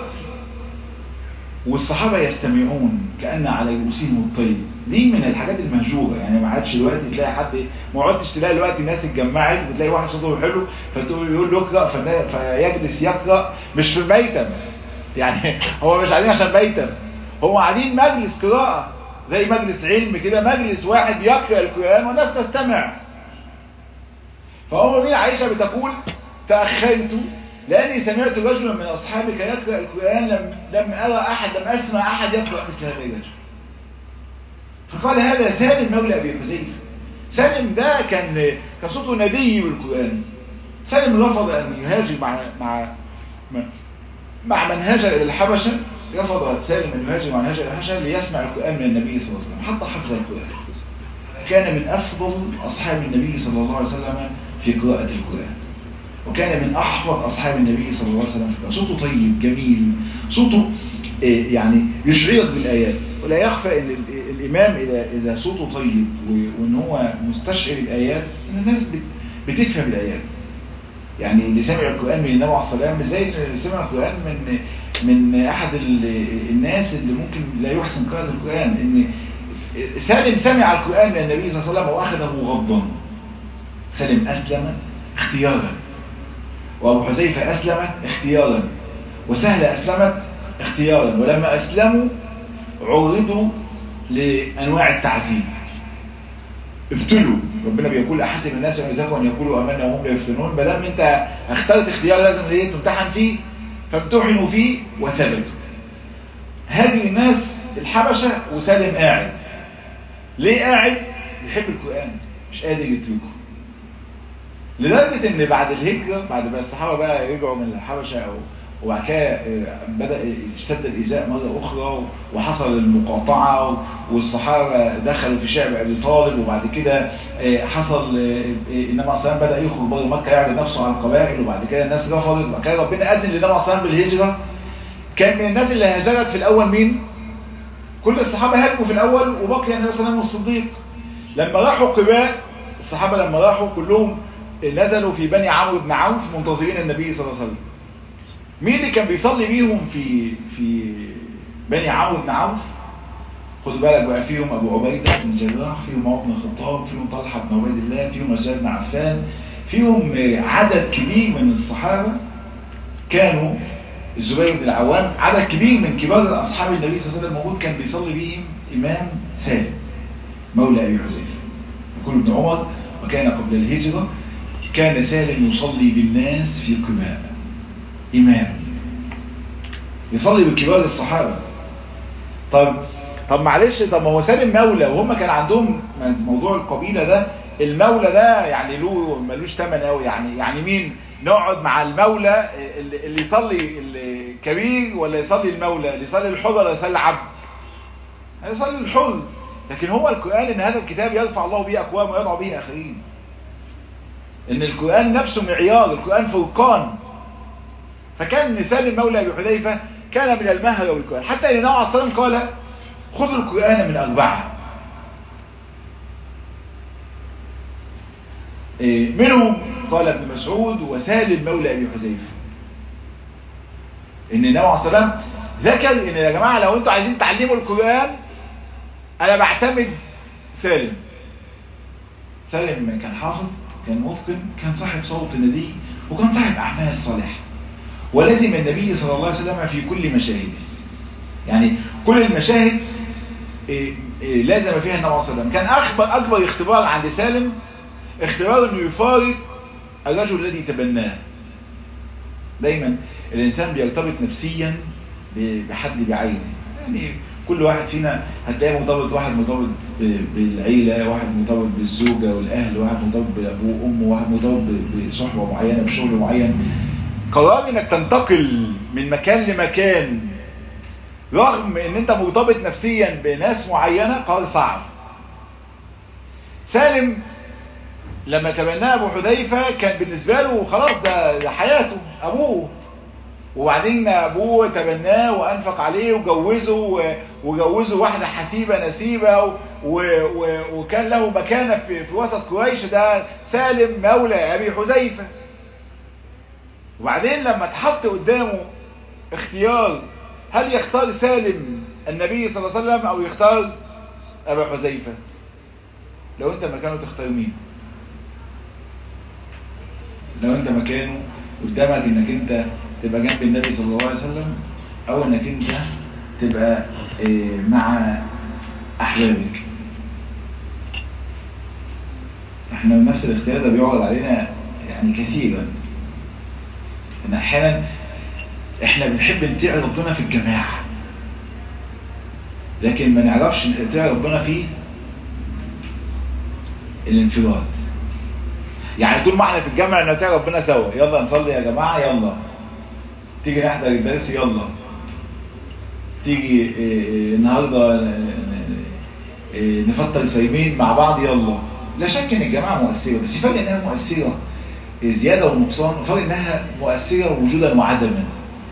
والصحابة يستمعون كأن على رؤوسهم الطيب دي من الحاجات المهجورة يعني ما عادش دلوقتي تلاقي حد ما عدتش تلاقي دلوقتي ناس اتجمعت وتلاقي واحد صوته حلو فتقول يقول له اقرأ فيجلس يقرأ مش في الميتم يعني هو مش قاعدين عشان ميتم هو قاعدين مجلس قراءة زي مجلس علم كده مجلس واحد يقرأ القرآن والناس تستمع فأم مين عائشة بتقول تأخرت لأني سمعت رجلا من أصحابك يقرأ القرآن لم, لم أرى أحد لم أسمع أحد يقرأ مثل هذا الرجل فقال هذا سالم مولى أبي حذيفة سالم ده كان كصوته ندي بالقرآن سالم رفض أن يهاجر مع مع مع من هاجر إلى الحبشة رفض سالم أن يهاجر مع من هاجر إلى الحبشة ليسمع القرآن من النبي صلى الله عليه وسلم حتى حفظ القرآن كان من أفضل أصحاب النبي صلى الله عليه وسلم في قراءة القرآن وكان من أحفظ أصحاب النبي صلى الله عليه وسلم صوته طيب جميل صوته يعني يشعرك بالآيات ولا يخفى أن الإمام إذا, إذا صوته طيب وأن هو مستشعر الآيات أن الناس بتفهم الآيات يعني اللي سمع القرآن من النبي عليه الصلاة والسلام زي اللي سمع القرآن من من أحد الناس اللي ممكن لا يحسن قراءة القرآن إن سالم سمع القرآن من النبي صلى الله عليه وسلم وأخذه غضا سالم أسلم اختيارا وأبو حذيفة أسلمت اختيارا وسهلة أسلمت اختيارا ولما أسلموا عرضوا لأنواع التعذيب ابتلوا ربنا بيقول أحسب الناس أن يزكوا أن يقولوا أمنا وهم لا يفتنون ما دام أنت اخترت اختيار لازم ليه تمتحن فيه فامتحنوا فيه وثبتوا هذه الناس الحبشة وسالم قاعد ليه قاعد؟ بيحب القرآن مش قادر يتركه لدرجة ان بعد الهجرة بعد ما الصحابة بقى رجعوا من الحبشة او وبعد كده بدأ يشتد الإزاء مرة أخرى وحصل المقاطعة والصحابة دخلوا في شعب أبي طالب وبعد كده حصل إنما السلام بدأ يخرج بره مكة يعرض نفسه على القبائل وبعد كده الناس رفضت وبعد كده ربنا أذن للنبي السلام بالهجرة كان من الناس اللي هاجرت في الأول مين؟ كل الصحابة هاجروا في الأول وبقي النبي صلى الله عليه وسلم والصديق لما راحوا قباء الصحابة لما راحوا كلهم نزلوا في بني عمرو بن عوف منتظرين النبي صلى الله عليه وسلم مين اللي كان بيصلي بيهم في في بني عمرو بن عوف خدوا بالك بقى فيهم ابو عبيده بن جراح فيهم عمر بن الخطاب فيهم طلحه بن عبيد الله فيهم عثمان بن عفان فيهم عدد كبير من الصحابه كانوا الزبير بن العوام عدد كبير من كبار اصحاب النبي صلى الله عليه وسلم موجود كان بيصلي بيهم امام سالم مولى أبي حذيفة يقول ابن عمر وكان قبل الهجرة كان سالم يصلي بالناس في قباء إمام يصلي بكبار الصحابة طب طب معلش طب ما هو سالم مولى وهم كان عندهم موضوع القبيلة ده المولى ده يعني له ملوش ثمن قوي يعني يعني مين نقعد مع المولى اللي يصلي الكبير ولا يصلي المولى اللي يصلي الحر ولا يصلي العبد يصلي الحر لكن هو القرآن ان هذا الكتاب يرفع الله به اقوام ويضع به اخرين ان القرآن نفسه معيار القرآن فرقان فكان سالم مولى ابي حذيفه كان من المهر والقرآن حتى ان النبي عليه الصلاه والسلام قال خذوا القرآن من اربعه منهم قال ابن مسعود وسالم مولى ابي حذيفه ان النبي عليه الصلاه والسلام ذكر ان يا جماعه لو انتوا عايزين تعلموا القران انا بعتمد سالم سالم كان حافظ كان متقن كان صاحب صوت ندي وكان صاحب اعمال صالحه ولزم النبي صلى الله عليه وسلم في كل مشاهده يعني كل المشاهد لازم فيها النبي صلى الله عليه وسلم كان اكبر اكبر اختبار عند سالم اختبار انه يفارق الرجل الذي تبناه دايما الانسان بيرتبط نفسيا بحد بعينه يعني كل واحد فينا هتلاقيه مرتبط واحد مرتبط بالعيلة واحد مرتبط بالزوجة والاهل واحد مرتبط بابوه وامه واحد مرتبط بصحبة معينة بشغل معين قرار انك تنتقل من مكان لمكان رغم ان انت مرتبط نفسيا بناس معينة قرار صعب سالم لما تبناه ابو حذيفة كان بالنسبة له خلاص ده, ده حياته ابوه وبعدين ابوه تبناه وانفق عليه وجوزه وجوزه واحدة حسيبة نسيبة و و وكان له مكانة في, في وسط قريش ده سالم مولى ابي حذيفة وبعدين لما اتحط قدامه اختيار هل يختار سالم النبي صلى الله عليه وسلم او يختار ابا حذيفة لو انت مكانه تختار مين لو انت مكانه قدامك انك انت تبقى جنب النبي صلى الله عليه وسلم او انك انت تبقى مع احبابك احنا نفس الاختيار ده بيعرض علينا يعني كثيرا ان احيانا احنا بنحب نطيع ربنا في الجماعة لكن ما نعرفش نطيع ربنا في الانفراد يعني طول ما احنا في الجامع نطيع ربنا سوا يلا نصلي يا جماعة يلا تيجي نحضر الدرس يلا تيجي اه اه النهاردة اه نفطر صايمين مع بعض يلا لا شك ان الجماعة مؤثرة بس فرق انها مؤثرة زيادة ونقصان وفرق انها مؤثرة وجودا وعدما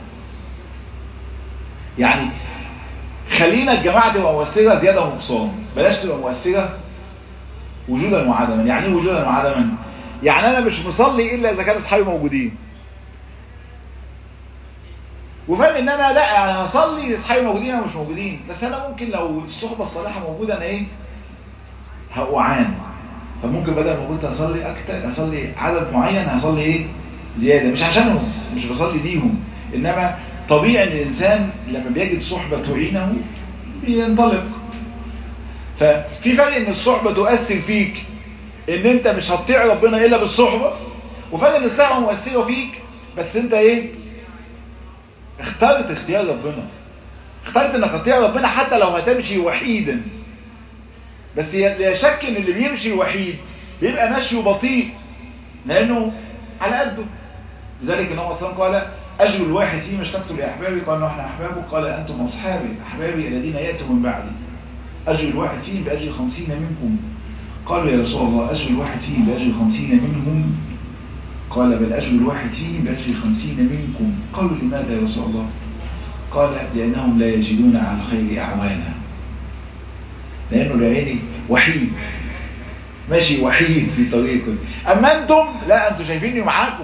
يعني خلينا الجماعة تبقى مؤثرة زيادة ونقصان بلاش تبقى مؤثرة وجودا وعدما يعني ايه وجودا وعدما يعني انا مش مصلي الا اذا كان اصحابي موجودين وفاهم ان انا لا انا هصلي اصحابي موجودين او مش موجودين بس انا ممكن لو الصحبه الصالحه موجوده انا ايه هأعان فممكن بدل ما كنت اصلي اكتر اصلي عدد معين هصلي ايه زياده مش عشانهم مش بصلي ليهم انما طبيعي ان الانسان لما بيجد صحبه تعينه بينطلق ففي فرق ان الصحبه تؤثر فيك ان انت مش هتطيع ربنا الا بالصحبه وفرق ان الصحبه مؤثره فيك بس انت ايه اخترت اختيار ربنا اخترت انك تطيع ربنا حتى لو هتمشي وحيدا بس لا شك ان اللي بيمشي وحيد بيبقى ماشي بطيء لانه على قده لذلك النبي صلى الله عليه وسلم قال اجر الواحد فيما اشتقت لاحبابي قال نحن احبابه قال انتم اصحابي احبابي الذين ياتوا من بعدي اجر الواحد فيهم باجر خمسين منكم قالوا يا رسول الله اجر الواحد فيهم باجر خمسين منهم قال بل أجر الواحد فيهم بأجر خمسين منكم قالوا لماذا يا رسول الله قال لأنهم لا يجدون على الخير أعوانا لأنه لعيني وحيد ماشي وحيد في طريقه أما أنتم لا أنتم شايفيني معاكم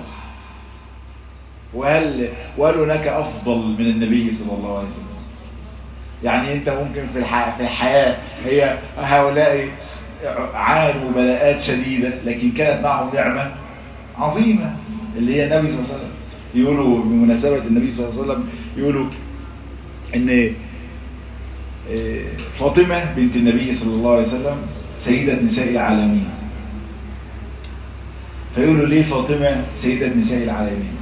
وهل وهل هناك أفضل من النبي صلى الله عليه وسلم يعني أنت ممكن في الحياة, في الحياة هي هؤلاء عانوا بلاءات شديدة لكن كانت معهم نعمة عظيمة اللي هي النبي صلى الله عليه وسلم يقولوا بمناسبة النبي صلى الله عليه وسلم يقولوا ان فاطمة بنت النبي صلى الله عليه وسلم سيدة نساء العالمين فيقولوا ليه فاطمة سيدة نساء العالمين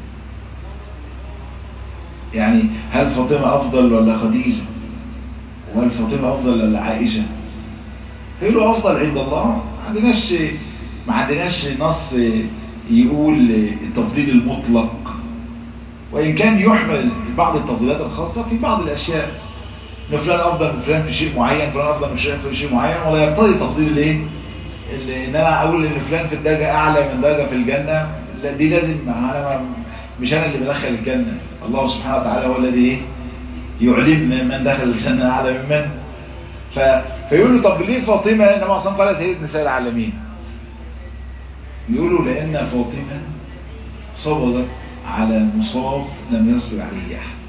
يعني هل فاطمة أفضل ولا خديجة وهل فاطمة أفضل ولا عائشة فيقولوا أفضل عند الله ما عندناش ما عندناش نص يقول التفضيل المطلق وإن كان يحمل بعض التفضيلات الخاصة في بعض الأشياء إن فلان أفضل من فلان في شيء معين فلان أفضل من فلان في شيء معين ولا يقتضي تفضيل الإيه؟ إن أنا أقول إن فلان في الدرجة أعلى من درجة في الجنة لا دي لازم أنا مش أنا اللي بدخل الجنة الله سبحانه وتعالى هو الذي إيه؟ يعلمنا من دخل الجنة أعلى من من ف... فيقولوا طب ليه فاطمة إنما أصلا قال سيدة نساء العالمين يقولوا لأن فاطمة صبرت على مصاب لم يصبر عليه أحد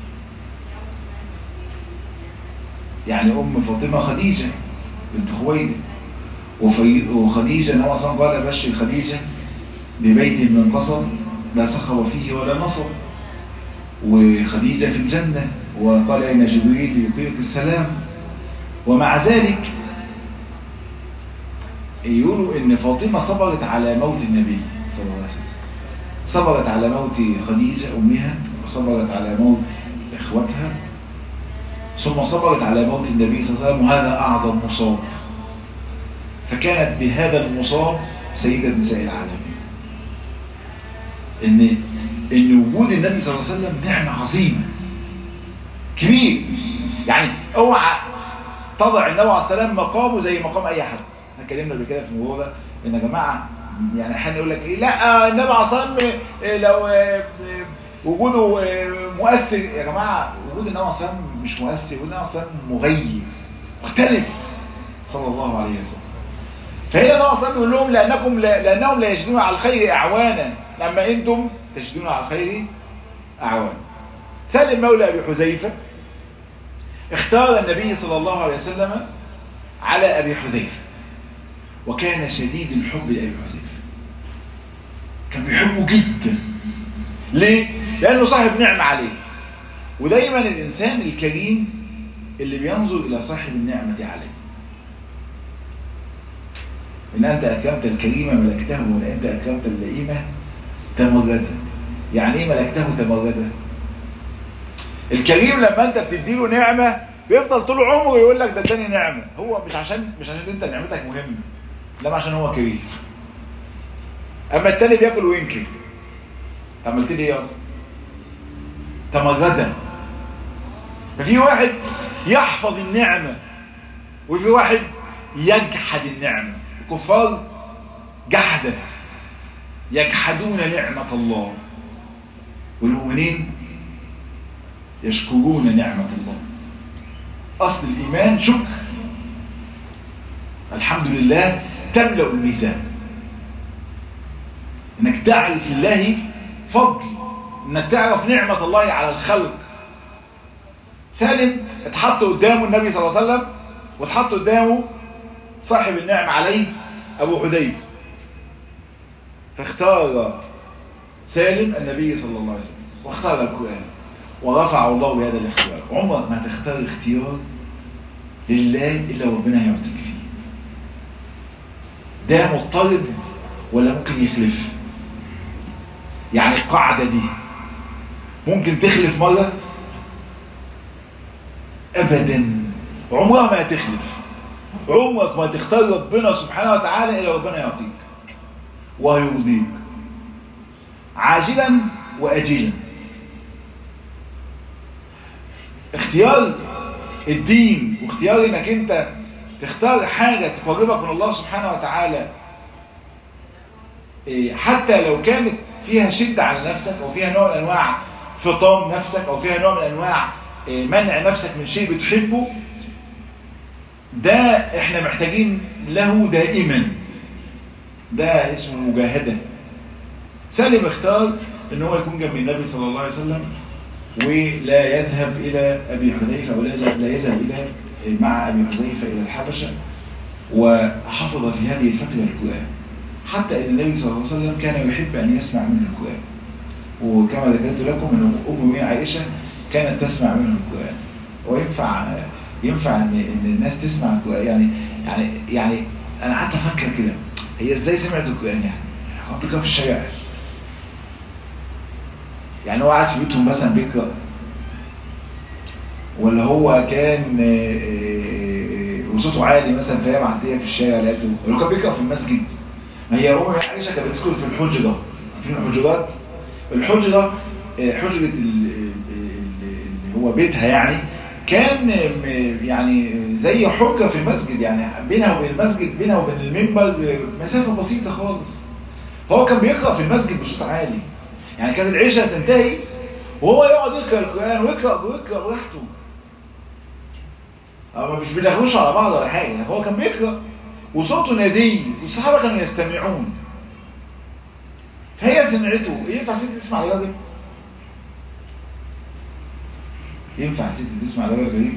يعني أم فاطمة خديجة بنت خويلد وخديجة إنما أصلا قال بشر خديجة ببيت من قصر لا صخب فيه ولا نصب وخديجة في الجنة وقال أين جبريل يقيلك السلام ومع ذلك يقولوا ان فاطمة صبرت على موت النبي صلى الله عليه وسلم صبرت على موت خديجة امها وصبرت على موت اخوتها ثم صبرت على موت النبي صلى الله عليه وسلم وهذا اعظم مصاب فكانت بهذا المصاب سيدة نساء العالمين ان ان وجود النبي صلى الله عليه وسلم نعمة عظيمة كبير يعني اوعى تضع النبي عليه السلام مقامه زي مقام اي حد احنا اتكلمنا قبل كده في الموضوع ده ان يا جماعه يعني احيانا يقول لك ايه لا النبي عليه السلام لو وجوده مؤثر يا جماعه وجود النبي عليه السلام مش مؤثر وجود النبي عليه السلام مغير مختلف صلى الله عليه وسلم فهنا النبي عليه السلام يقول لهم لانكم لا لانهم لا يجدون على الخير اعوانا لما انتم تجدون على الخير اعوانا سالم مولى ابي حذيفه اختار النبي صلى الله عليه وسلم على أبي حذيفة وكان شديد الحب لأبي حذيفة كان بيحبه جدا ليه؟ لأنه صاحب نعمة عليه ودايما الإنسان الكريم اللي بينظر إلى صاحب النعمة عليه إن أنت أكرمت الكريم ملكته وإن أنت أكرمت اللئيمة تمرده يعني إيه ملكته تمرده؟ الكريم لما انت بتديله نعمة بيفضل طول عمره يقول لك ده اداني نعمة هو مش عشان مش عشان انت نعمتك مهمة لا عشان هو كريم اما التاني بياكل وينكر عملت لي ايه اصلا تمردا ففي واحد يحفظ النعمة وفي واحد يجحد النعمة الكفار جحدة يجحدون نعمة الله والمؤمنين يشكرون نعمة الله أصل الإيمان شكر الحمد لله تملأ الميزان انك تعرف الله فضل انك تعرف نعمة الله على الخلق سالم اتحط قدامه النبي صلى الله عليه وسلم واتحط قدامه صاحب النعم عليه ابو حذيفه فاختار سالم النبي صلى الله عليه وسلم واختار القرآن ورفع الله بهذا الاختيار عمرك ما تختار اختيار لله إلا ربنا هيعطيك فيه ده مضطرد ولا ممكن يخلف يعني القاعدة دي ممكن تخلف مرة أبدا عمرها ما تخلف عمرك ما تختار ربنا سبحانه وتعالى إلا ربنا يعطيك ويرضيك عاجلا وأجلا اختيار الدين واختيار انك انت تختار حاجة تقربك من الله سبحانه وتعالى حتى لو كانت فيها شدة على نفسك او فيها نوع من انواع فطام نفسك او فيها نوع من انواع منع نفسك من شيء بتحبه ده احنا محتاجين له دائما ده اسمه مجاهدة سالم اختار ان هو يكون جنب النبي صلى الله عليه وسلم ولا يذهب إلى أبي حذيفة ولا يذهب, لا يذهب إلى مع أبي حذيفة إلى الحبشة وحفظ في هذه الفترة القرآن حتى أن النبي صلى الله عليه وسلم كان يحب أن يسمع منه القرآن وكما ذكرت لكم أن أم عائشة كانت تسمع منه القرآن وينفع ينفع أن, إن الناس تسمع القرآن يعني يعني يعني انا قعدت افكر كده هي ازاي سمعت القران يعني هو بيقرا في الشارع يعني هو قاعد في بيتهم مثلا بيقرا ولا هو كان آه، آه، وصوته عالي مثلا فهي معديه في الشارع لقيته ولا هو كان بيقرا في المسجد ما هي هو عائشه كانت بتسكن في الحجره عارفين الحجرات الحجره آه، حجره ال- ال- ال- اللي هو بيتها يعني كان آه، يعني زي حجره في المسجد يعني بينها وبين المسجد بينها وبين المنبر مسافه بسيطه خالص هو كان بيقرا في المسجد بصوت عالي يعني كانت العشاء تنتهي وهو يقعد يقرا القران ويقرا ويقرا براحته هو مش بيدخلوش على بعض ولا حاجه يعني هو كان بيقرا وصوته نادي والصحابه كانوا يستمعون فهي سمعته ينفع ست تسمع الراجل ينفع ست تسمع الراجل غريب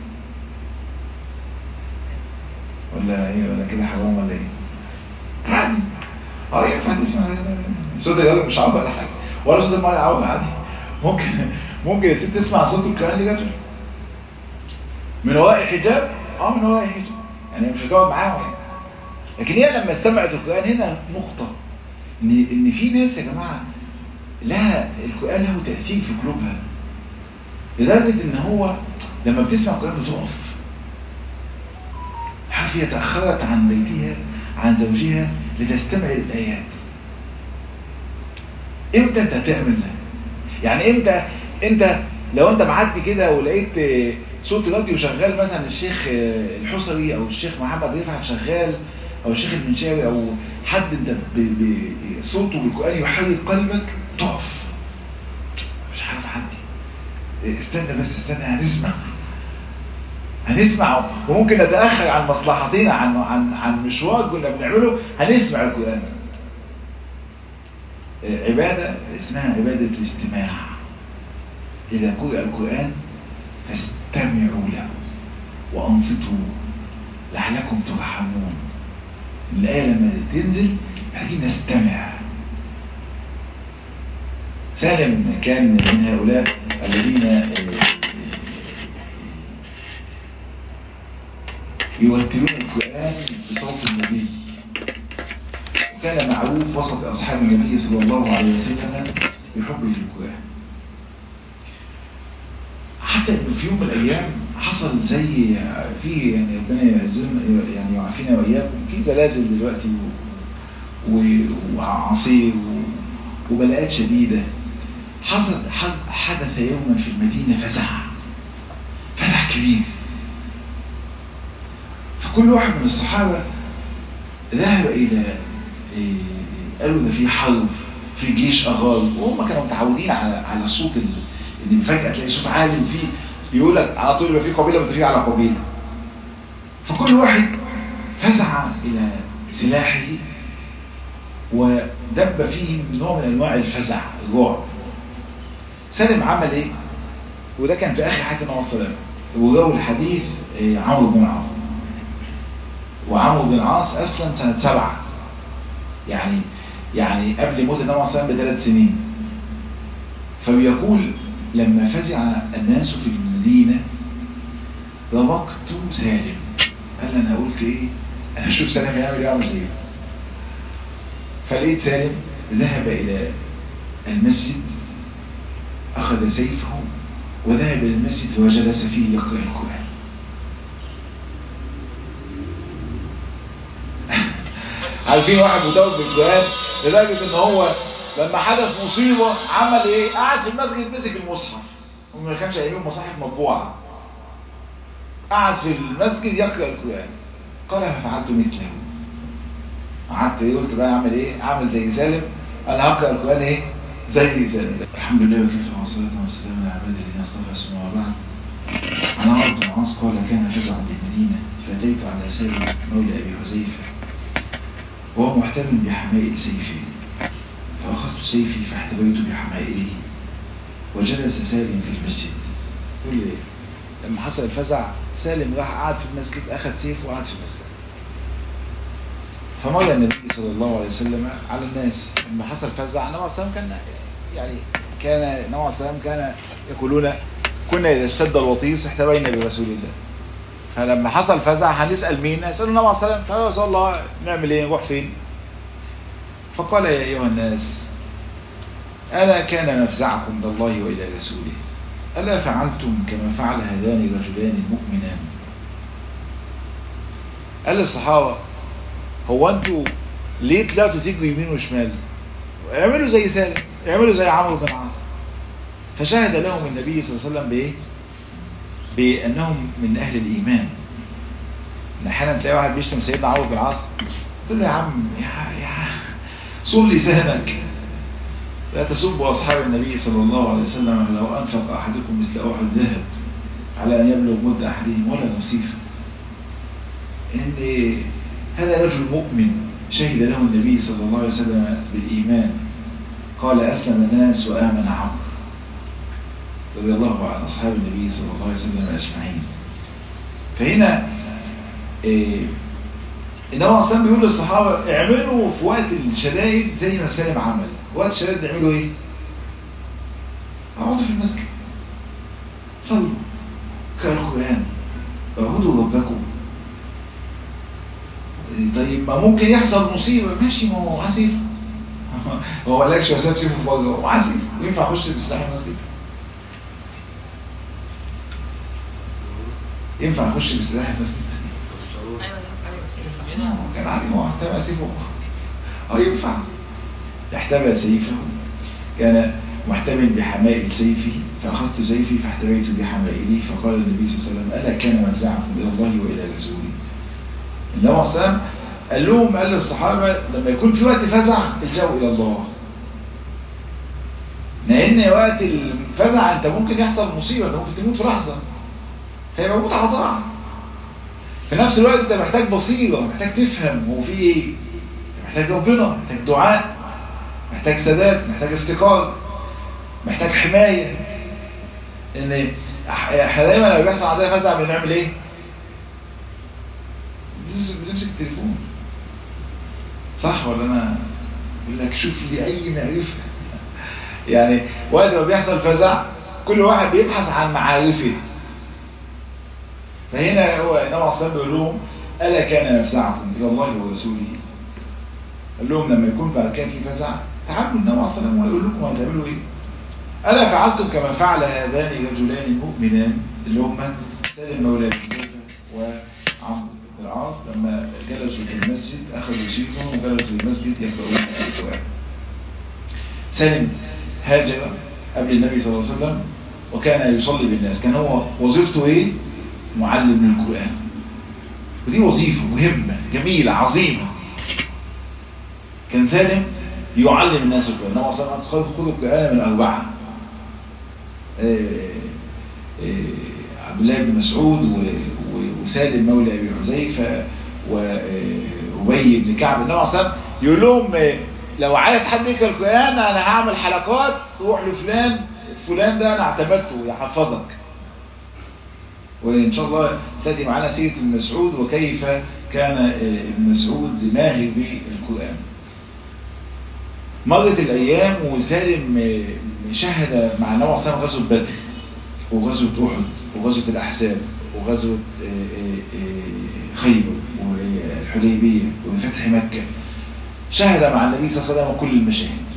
ولا ايه ولا كده حرام ولا ايه عادي اه ينفع تسمع صوت الراجل مش عارف ولا حاجه ولا صوت الميه عارف عادي ممكن ممكن الست تسمع صوت القران لرجل من وراء حجاب اه من وراء حجاب يعني مش هتقعد معاهم يعني. لكن هي لما استمعت القران هنا نقطه ان ان في ناس يا جماعه لها القران له تاثير في قلوبها لدرجه ان هو لما بتسمع القران بتقف عارف هي تاخرت عن بيتها عن زوجها لتستمع للايات امتى انت هتعمل ده يعني امتى انت لو انت معدي كده ولقيت آه، صوت راديو شغال مثلا الشيخ آه، الحصري او الشيخ محمد رفعت شغال او الشيخ المنشاوي او حد انت ب- ب- صوته بالقران يحرك قلبك تقف مش عارف اعدي استنى بس استنى هنسمع هنسمع وممكن نتاخر عن مصلحتنا عن عن عن مشوار كنا بنعمله هنسمع القران آه، عباده اسمها عباده الاستماع إذا قرأ القرآن فاستمعوا له وأنصتوا لعلكم ترحمون الآية لما تنزل محتاجين نستمع سالم كان من هؤلاء الذين آه، يرتلون القرآن بصوت النبي وكان معروف وسط أصحاب النبي صلى الله عليه وسلم بحبه للقرآن حتى انه في يوم من الايام حصل زي في يعني ربنا يعزنا يعني يعافينا واياكم في زلازل دلوقتي و- و- وعصير و- وبلاءات شديده حصل حد- حدث يوما في المدينه فزع فزع كبير فكل واحد من الصحابه ذهب الى إيه، قالوا ده في حرب في جيش اغار وهم كانوا متعودين على على الصوت ال- ان فجاه تلاقي صوت عالي وفي يقول لك على طول يبقى في قبيله بتفيد على قبيله فكل واحد فزع الى سلاحه ودب فيه نوع من انواع الفزع الرعب سالم عمل ايه وده كان في اخر حياه النبي صلى الله عليه وسلم وجو الحديث آه، عمرو بن العاص وعمرو بن العاص اسلم سنه سبعه يعني يعني قبل موت النبي صلى الله عليه وسلم بثلاث سنين فبيقول لما فزع الناس في المدينة رمقت سالم قال انا قلت ايه انا اشوف سالم يعمل ايه اعمل زيه فلقيت سالم ذهب الى المسجد اخذ سيفه وذهب الى المسجد وجلس فيه يقرأ القرآن عارفين واحد مدون بالقرآن لدرجة ان هو لما حدث مصيبة عمل ايه قعد في المسجد مسك المصحف وما كانش ايام مصاحف مطبوعة قعد في المسجد يقرأ القرآن قال ففعلت مثله قعدت ايه قلت بقى اعمل ايه اعمل زي سالم انا هقرأ القرآن ايه زي سالم الحمد لله وكيف والصلاة والسلام على عباد الذين اصطفى اسمه وبعد عن عمرو بن العاص قال كان فزع بالمدينة فأتيت على سالم مولى أبي حذيفة وهو محتمل بحمائل سيفه فأخذت سيفي فاحتويت بحمائله وجلس سالم في المسجد يقول لي لما حصل الفزع سالم راح قعد في المسجد أخذ سيفه وقعد في المسجد فمر النبي صلى الله عليه وسلم على الناس لما حصل فزع النبي صلى الله عليه وسلم كان يعني كان النبي صلى الله عليه وسلم كان يقولون كنا إذا اشتد الوطيس احتوينا برسول الله فلما حصل فزع هنسأل مين هنسأل النبي عليه الصلاة والسلام فقال يا رسول الله نعمل ايه نروح فين فقال يا أيها الناس ألا كان مفزعكم من الله وإلى رسوله ألا فعلتم كما فعل هذان الرجلان المؤمنان قال للصحابة هو انتوا ليه طلعتوا تجروا يمين وشمال اعملوا زي سالم اعملوا زي عمرو بن العاص فشهد لهم النبي صلى الله عليه وسلم بايه بانهم من اهل الايمان ان احيانا تلاقي واحد بيشتم سيدنا عمرو بن العاص تقول له يا عم يا يا صل لسانك لا تسبوا اصحاب النبي صلى الله عليه وسلم لو انفق احدكم مثل احد ذهب على ان يبلغ مد احدهم ولا نصيفه ان هذا رجل مؤمن شهد له النبي صلى الله عليه وسلم بالإيمان قال أسلم الناس وآمن عمرو رضي الله عن أصحاب النبي صلى الله عليه وسلم أجمعين فهنا إيه إنما أصلا بيقول للصحابة اعملوا في وقت الشدائد زي ما سالم عمل وقت الشدائد اعملوا ايه اقعدوا في المسجد صلوا قرأوا القرآن اعبدوا ربكم طيب ما ممكن يحصل مصيبة ماشي ما هو عسيف هو ما قالكش وساب سيفه فاضي هو عسيف وينفع اخش بسلاح المسجد ينفع اخش بسلاح المسجد كان عادي هو احتمى سيفه اه ينفع احتمى سيفه كان محتمل بحمائل سيفه فأخذت سيفي فاحتميت بحمائلي فقال النبي صلى الله عليه وسلم ألا كان مفزعكم إلى الله وإلى رسوله النبي عليه السلام قال لهم قال للصحابة لما يكون في وقت فزع الجو إلى الله لأن وقت الفزع أنت ممكن يحصل مصيبة أنت ممكن تموت في لحظة فهي موجود على طاعة في نفس الوقت أنت محتاج بصيرة محتاج تفهم هو في إيه محتاج ربنا محتاج دعاء محتاج سداد محتاج افتقار محتاج حماية ان احنا دايما لما بيحصل عندنا فزع بنعمل ايه بنمسك التليفون صح ولا انا يقول لك شوف لي اي معرفة يعني وقت ما بيحصل فزع كل واحد بيبحث عن معارفه فهنا هو النبي عليه الصلاه بيقول لهم الا كان مفزعكم الى الله ورسوله قال لهم لما يكون بعد كده في فزع تعالوا النبي عليه الصلاه والسلام ويقول لكم هتعملوا ايه ألا فعلتم كما فعل هذان الرجلان المؤمنان اللي هما سالم مولى حذيفة وعمرو بن العاص لما جلسوا في المسجد أخذوا سيفهم وجلسوا في المسجد يقرؤون القرآن سالم هاجر قبل النبي صلى الله عليه وسلم وكان يصلي بالناس كان هو وظيفته ايه معلم للقرآن ودي وظيفة مهمة جميلة عظيمة كان سالم يعلم الناس القرآن النبي صلى الله عليه وسلم خذوا القرآن من أربعة عبد الله بن مسعود وسالم مولى ابي حذيفه وابي بن كعب النبي صلى الله عليه وسلم يقول لهم لو عايز حد يقرا القران انا هعمل حلقات روح لفلان فلان ده انا اعتمدته يحفظك وان شاء الله تاتي معانا سيره ابن مسعود وكيف كان ابن مسعود ماهر بالقران مرت الايام وسالم شهد مع النبي صلى الله عليه وسلم غزوه بدر وغزوه احد وغزوه الاحزاب وغزوه خيبر والحديبيه وفتح مكه شهد مع النبي صلى الله عليه وسلم كل المشاهد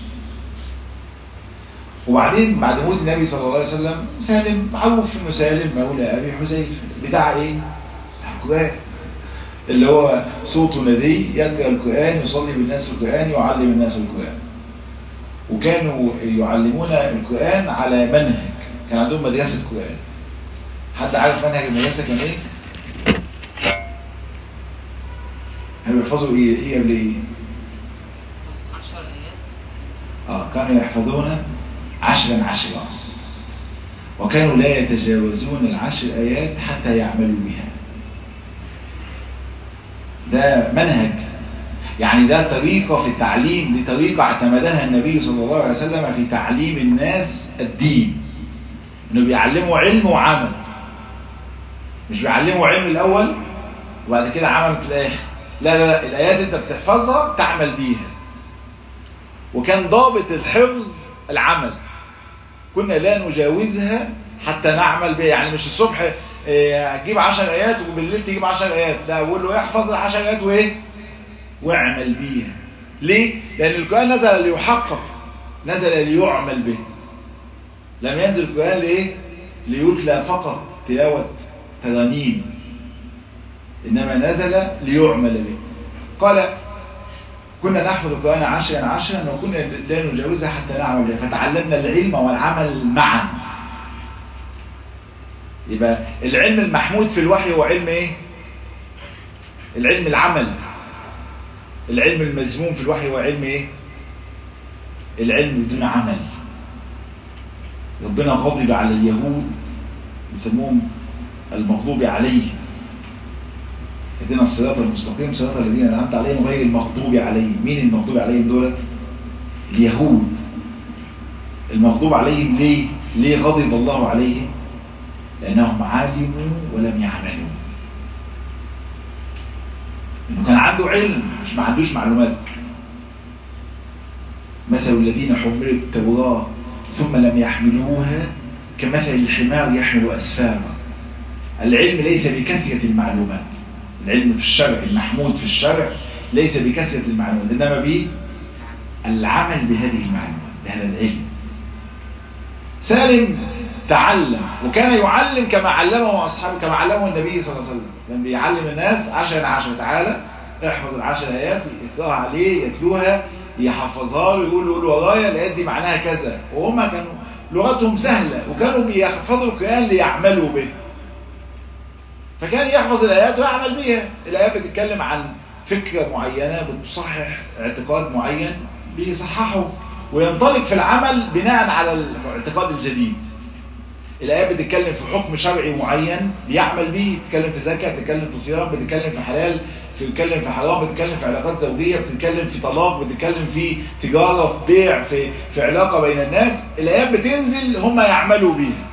وبعدين بعد موت النبي صلى الله عليه وسلم سالم معروف انه سالم مولى ابي حذيفه بتاع ايه؟ بتاع القران اللي هو صوته ندي يقرا القران يصلي بالناس القران يعلم الناس القران وكانوا يعلمون القرآن على منهج كان عندهم مدرسة قرآن حد عارف منهج المدرسة كان ايه؟ كانوا يحفظوا ايه ايه قبل ايه؟ عشر آيات اه كانوا يحفظون عشرا عشرا وكانوا لا يتجاوزون العشر آيات حتى يعملوا بها ده منهج يعني ده طريقة في التعليم دي طريقة اعتمدها النبي صلى الله عليه وسلم في تعليم الناس الدين انه بيعلموا علم وعمل مش بيعلموا علم الاول وبعد كده عمل في الاخر لا لا لا الايات انت بتحفظها تعمل بيها وكان ضابط الحفظ العمل كنا لا نجاوزها حتى نعمل بها يعني مش الصبح إيه هتجيب 10 ايات وبالليل تجيب 10 ايات لا اقول له احفظ ال 10 ايات وايه واعمل بيها ليه لان القران نزل ليحقق نزل ليعمل به لم ينزل القران لايه ليتلى فقط تلاوه ترانيم انما نزل ليعمل به قال كنا نحفظ القرآن عشرا عشرا وكنا لا نجاوزها حتى نعمل بها فتعلمنا العلم والعمل معا يبقى العلم المحمود في الوحي هو علم ايه العلم العمل العلم المذموم في الوحي هو علم ايه العلم بدون عمل ربنا غضب على اليهود يسموهم المغضوب عليه اهدنا الصراط المستقيم صراط الذين انعمت عليهم غير المغضوب عليهم مين المغضوب عليهم دولت اليهود المغضوب عليهم ليه ليه غضب الله عليهم لانهم علموا ولم يعملوا انه كان عنده علم مش ما عندوش معلومات مثل الذين حملوا التوراة ثم لم يحملوها كمثل الحمار يحمل أسفارا العلم ليس بكثرة المعلومات العلم في الشرع المحمود في الشرع ليس بكثرة المعلومات إنما به العمل بهذه المعلومات بهذا العلم سالم تعلم وكان يعلم كما علمه أصحابه كما علمه النبي صلى الله عليه وسلم كان بيعلم الناس عشر عشر تعالى احفظ العشر آيات يقراها عليه يتلوها يحفظها له يقول له ورايا الآيات دي معناها كذا وهم كانوا لغتهم سهلة وكانوا بيحفظوا القرآن ليعملوا به فكان يحفظ الآيات ويعمل بيها الآيات بتتكلم عن فكرة معينة بتصحح اعتقاد معين بيصححه وينطلق في العمل بناء على الاعتقاد الجديد الآيات بتتكلم في حكم شرعي معين بيعمل بيه بتتكلم في زكاة بتتكلم في صيام بتتكلم في حلال بتتكلم في حرام بتتكلم في علاقات زوجية بتتكلم في طلاق بتتكلم في تجارة في بيع في, في علاقة بين الناس الآيات بتنزل هم يعملوا بيها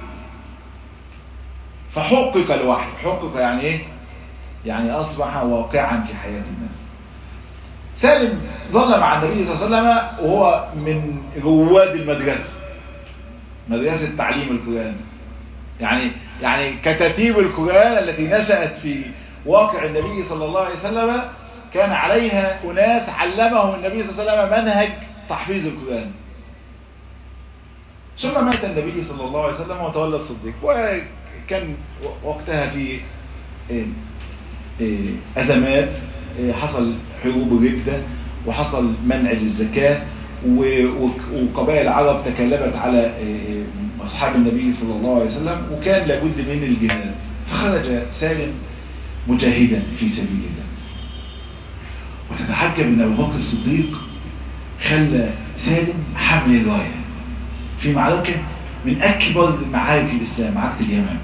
فحقق الوحي حقق يعني ايه يعني اصبح واقعا في حياة الناس سالم ظل مع النبي صلى الله عليه وسلم وهو من رواد المدرسة مدرسة تعليم القرآن يعني يعني كتاتيب القرآن التي نشأت في واقع النبي صلى الله عليه وسلم كان عليها أناس علمهم النبي صلى الله عليه وسلم منهج تحفيظ القرآن ثم مات النبي صلى الله عليه وسلم وتولى الصديق وكان وقتها في أزمات حصل حروب ردة وحصل منع للزكاة وقبائل العرب تكلمت على أصحاب النبي صلى الله عليه وسلم وكان لابد من الجهاد فخرج سالم مجاهدا في سبيل الله وتتحكم ان ابو بكر الصديق خلى سالم حمل رايه في معركه من اكبر معارك الاسلام معركه اليمن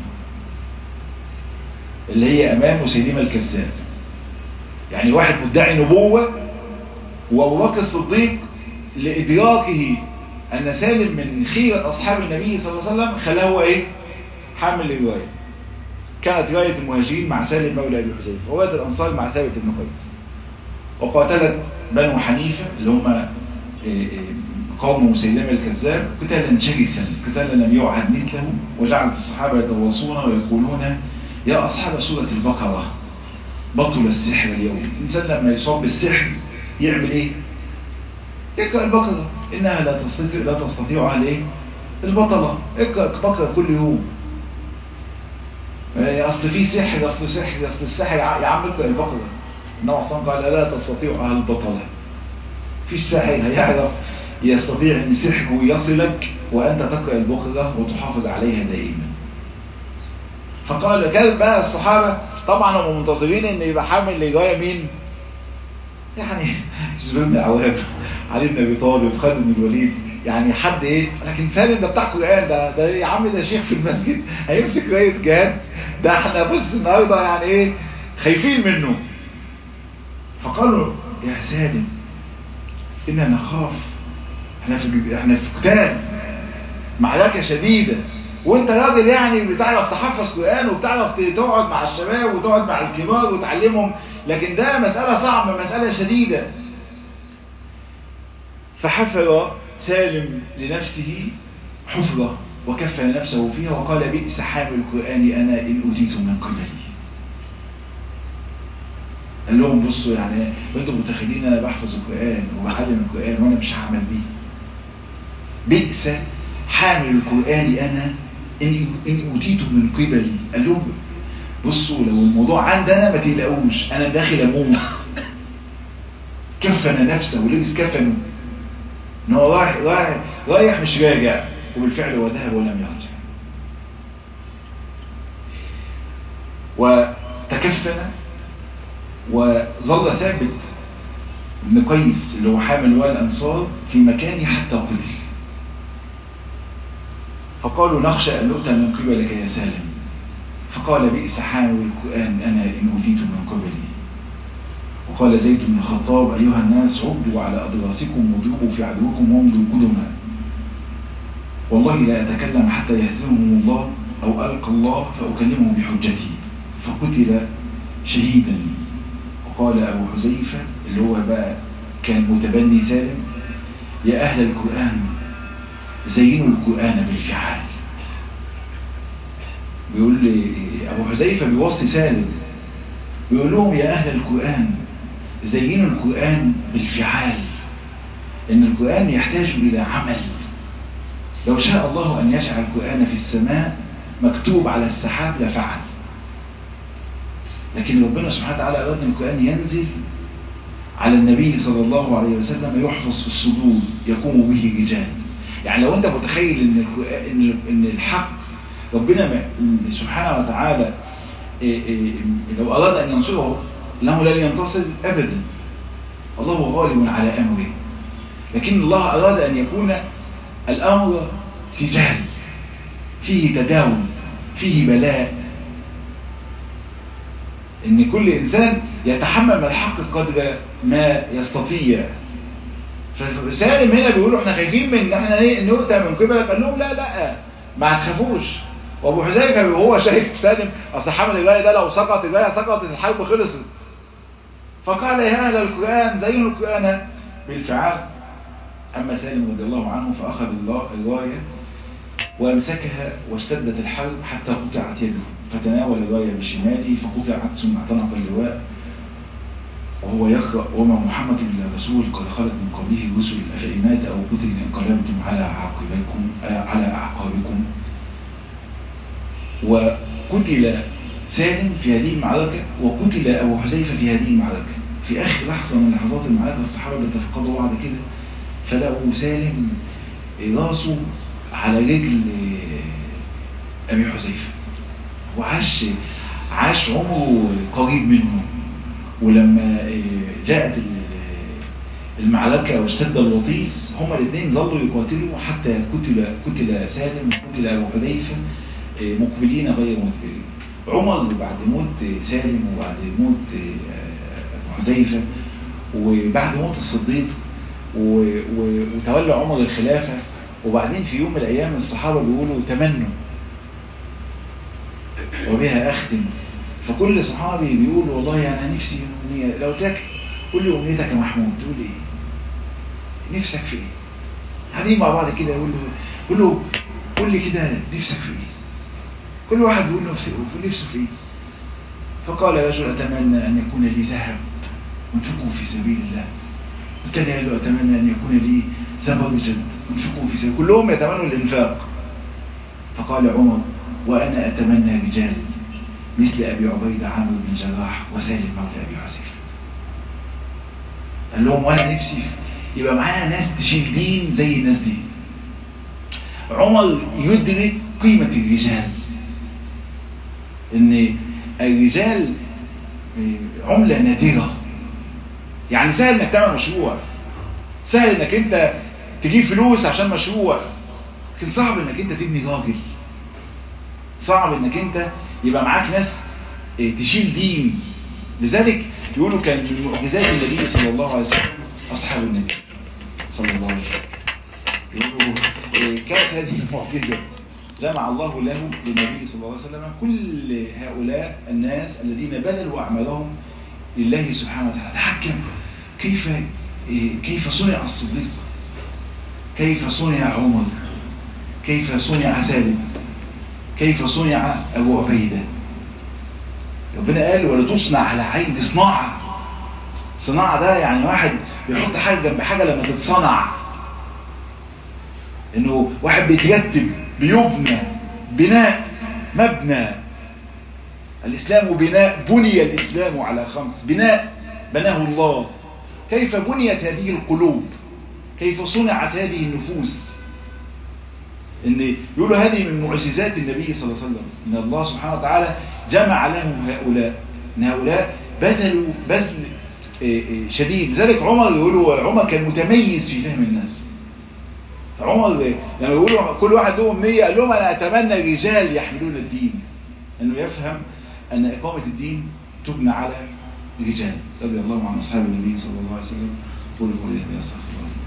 اللي هي امام مسيلمه الكذاب يعني واحد مدعي نبوه وابو بكر الصديق لادراكه ان سالم من خيره اصحاب النبي صلى الله عليه وسلم خلاه هو ايه حامل الرايه كانت راية المهاجرين مع سالم مولى أبي حذيفة وراية الأنصار مع ثابت بن قيس وقاتلت بنو حنيفة اللي هم قوم مسيلمة الكذاب قتالا شرسا قتالا لم يعهد مثله وجعلت الصحابة يتواصون ويقولون يا أصحاب سورة البقرة بطل السحر اليوم الإنسان لما يصاب بالسحر يعمل إيه؟ يقرأ البقرة إنها لا تستطيع لا تستطيعها لإيه؟ البطلة اقرأ البقرة كل يوم اصل في سحر اصل سحر اصل السحر يا عم اقرا البقره النبي صلى الله عليه وسلم قال لا تستطيع اهل البطله في الساحر هيعرف يستطيع ان سحره يصلك وانت تقرا البقره وتحافظ عليها دائما فقال كان بقى الصحابه طبعا هم منتظرين ان يبقى حامل لغايه مين يعني زبير بن عوام علي بن ابي طالب خالد بن الوليد يعني حد ايه لكن سالم ده بتاع قرآن ده ده يا عم ده شيخ في المسجد هيمسك رايه جهاد ده احنا بص النهارده يعني ايه خايفين منه فقالوا يا سالم إنا نخاف احنا في احنا في قتال معركة شديدة وانت راجل يعني بتعرف تحفظ قرآن وبتعرف تقعد مع الشباب وتقعد مع الكبار وتعلمهم لكن ده مسألة صعبة مسألة شديدة فحفر سالم لنفسه حفرة وكفن نفسه فيها وقال بئس حامل القرآن أنا إن أوتيت من قبلي قال لهم بصوا يعني انتوا متخيلين انا بحفظ القرآن وبعلم القرآن وانا مش هعمل بيه بئس حامل القرآن انا ان ان اوتيت من قبلي قال لهم بصوا لو الموضوع عندنا ما تقلقوش انا داخل اموت كفن نفسه ولبس كفنه ان هو رايح رايح رايح مش راجع وبالفعل هو ذهب ولم يرجع وتكفن وظل ثابت ابن قيس اللي هو حامل لواء الانصار في مكانه حتى قتل فقالوا نخشى ان نؤتى من قبلك يا سالم فقال بئس حامل القران انا ان اوتيت من قبلي وقال زيد بن الخطاب ايها الناس عضوا على اضراسكم واضربوا في عدوكم وامضوا قدما والله لا اتكلم حتى يهزمهم الله او القى الله فاكلمه بحجتي فقتل شهيدا وقال أبو حذيفة اللي هو بقى كان متبني سالم يا أهل القرآن زينوا القرآن بالفعال بيقول لي أبو حذيفة بيوصي سالم بيقول لهم يا أهل القرآن زينوا القرآن بالفعال إن القرآن يحتاج إلى عمل لو شاء الله أن يجعل القرآن في السماء مكتوب على السحاب لفعل لكن ربنا سبحانه وتعالى أراد أن القرآن ينزل على النبي صلى الله عليه وسلم يحفظ في الصدور يقوم به رجال يعني لو أنت متخيل أن إن إن الحق ربنا سبحانه وتعالى لو أراد أن ينصره له لن ينتصر أبدا الله غالب على أمره لكن الله أراد أن يكون الأمر سجال فيه تداول فيه بلاء ان كل انسان يتحمل من الحق قدر ما يستطيع فسالم هنا بيقولوا احنا خايفين من ان احنا نؤتى من قبلك قال لهم لا لا ما تخافوش وابو حذيفه وهو شايف سالم اصل حمل الرايه ده لو سقط الرايه سقطت الحرب خلصت فقال يا اهل القران زينوا القران بالفعال اما سالم رضي الله عنه فاخذ الله الرايه وامسكها واشتدت الحرب حتى قطعت يده فتناول الراية بشماله فقطعت ثم اعتنق اللواء وهو يقرأ وما محمد إلا رسول قد خلت من قبله رسل أفإن مات أو قتل انقلبتم على عقبكم على أعقابكم وقتل سالم في هذه المعركة وقتل أبو حذيفة في هذه المعركة في آخر لحظة من لحظات المعركة الصحابة بيتفقدوا بعض كده فلقوا سالم راسه على رجل أبي حذيفة وعاش عاش عمره قريب منه ولما جاءت المعركة واشتد الوطيس هما الاثنين ظلوا يقاتلوا حتى قتل قتل سالم وقتل أبو حذيفة مقبلين غير مدبرين عمر بعد موت سالم وبعد موت أبو حذيفة وبعد موت الصديق وتولى عمر الخلافة وبعدين في يوم من الأيام الصحابة بيقولوا تمنوا وبها أختم فكل صحابي بيقول والله أنا نفسي أمنية لو تك قول لي أمنيتك يا محمود تقول إيه نفسك في إيه قاعدين مع بعض كده يقول له قول له قول لي كده نفسك في إيه كل واحد بيقول نفسه نفسه في إيه فقال يا رجل أتمنى أن يكون لي ذهب انفقه في سبيل الله والتاني قال له أتمنى أن يكون لي زبرجد انفقه في سبيل كلهم يتمنوا الإنفاق فقال عمر وأنا أتمنى رجال مثل أبي عبيدة عامر بن جراح وسالم مولى أبي حسين قال لهم وأنا نفسي يبقى معايا ناس تشيل دين زي الناس دي عمر يدرك قيمة الرجال ان الرجال عملة نادرة يعني سهل انك تعمل مشروع سهل انك انت تجيب فلوس عشان مشروع لكن صعب انك انت تبني راجل صعب انك انت يبقى معاك ناس تشيل دين لذلك يقولوا كان من معجزات النبي صلى الله عليه وسلم اصحاب النبي صلى الله عليه وسلم يقولوا كانت هذه المعجزة جمع الله له للنبي صلى الله عليه وسلم كل هؤلاء الناس الذين بذلوا أعمالهم لله سبحانه وتعالى تحكم كيف كيف صنع الصديق كيف صنع عمر كيف صنع ثابت كيف صنع أبو عبيدة ربنا قال ولا تصنع على عين صناعة صناعة ده يعني واحد بيحط حاجة جنب حاجة لما تتصنع انه واحد بيترتب بيبنى بناء مبنى الاسلام بناء بني الاسلام على خمس بناء بناه الله كيف بنيت هذه القلوب كيف صنعت هذه النفوس ان يقولوا هذه من معجزات النبي صلى الله عليه وسلم ان الله سبحانه وتعالى جمع لهم هؤلاء ان هؤلاء بذلوا بذل شديد لذلك عمر يقولوا عمر كان متميز في فهم الناس عمر لما يقولوا كل واحد لهم 100 قال لهم انا اتمنى رجال يحملون الدين انه يفهم ان اقامة الدين تبنى على رجال رضي الله عن اصحاب النبي صلى الله عليه وسلم قولوا قولي استغفر الله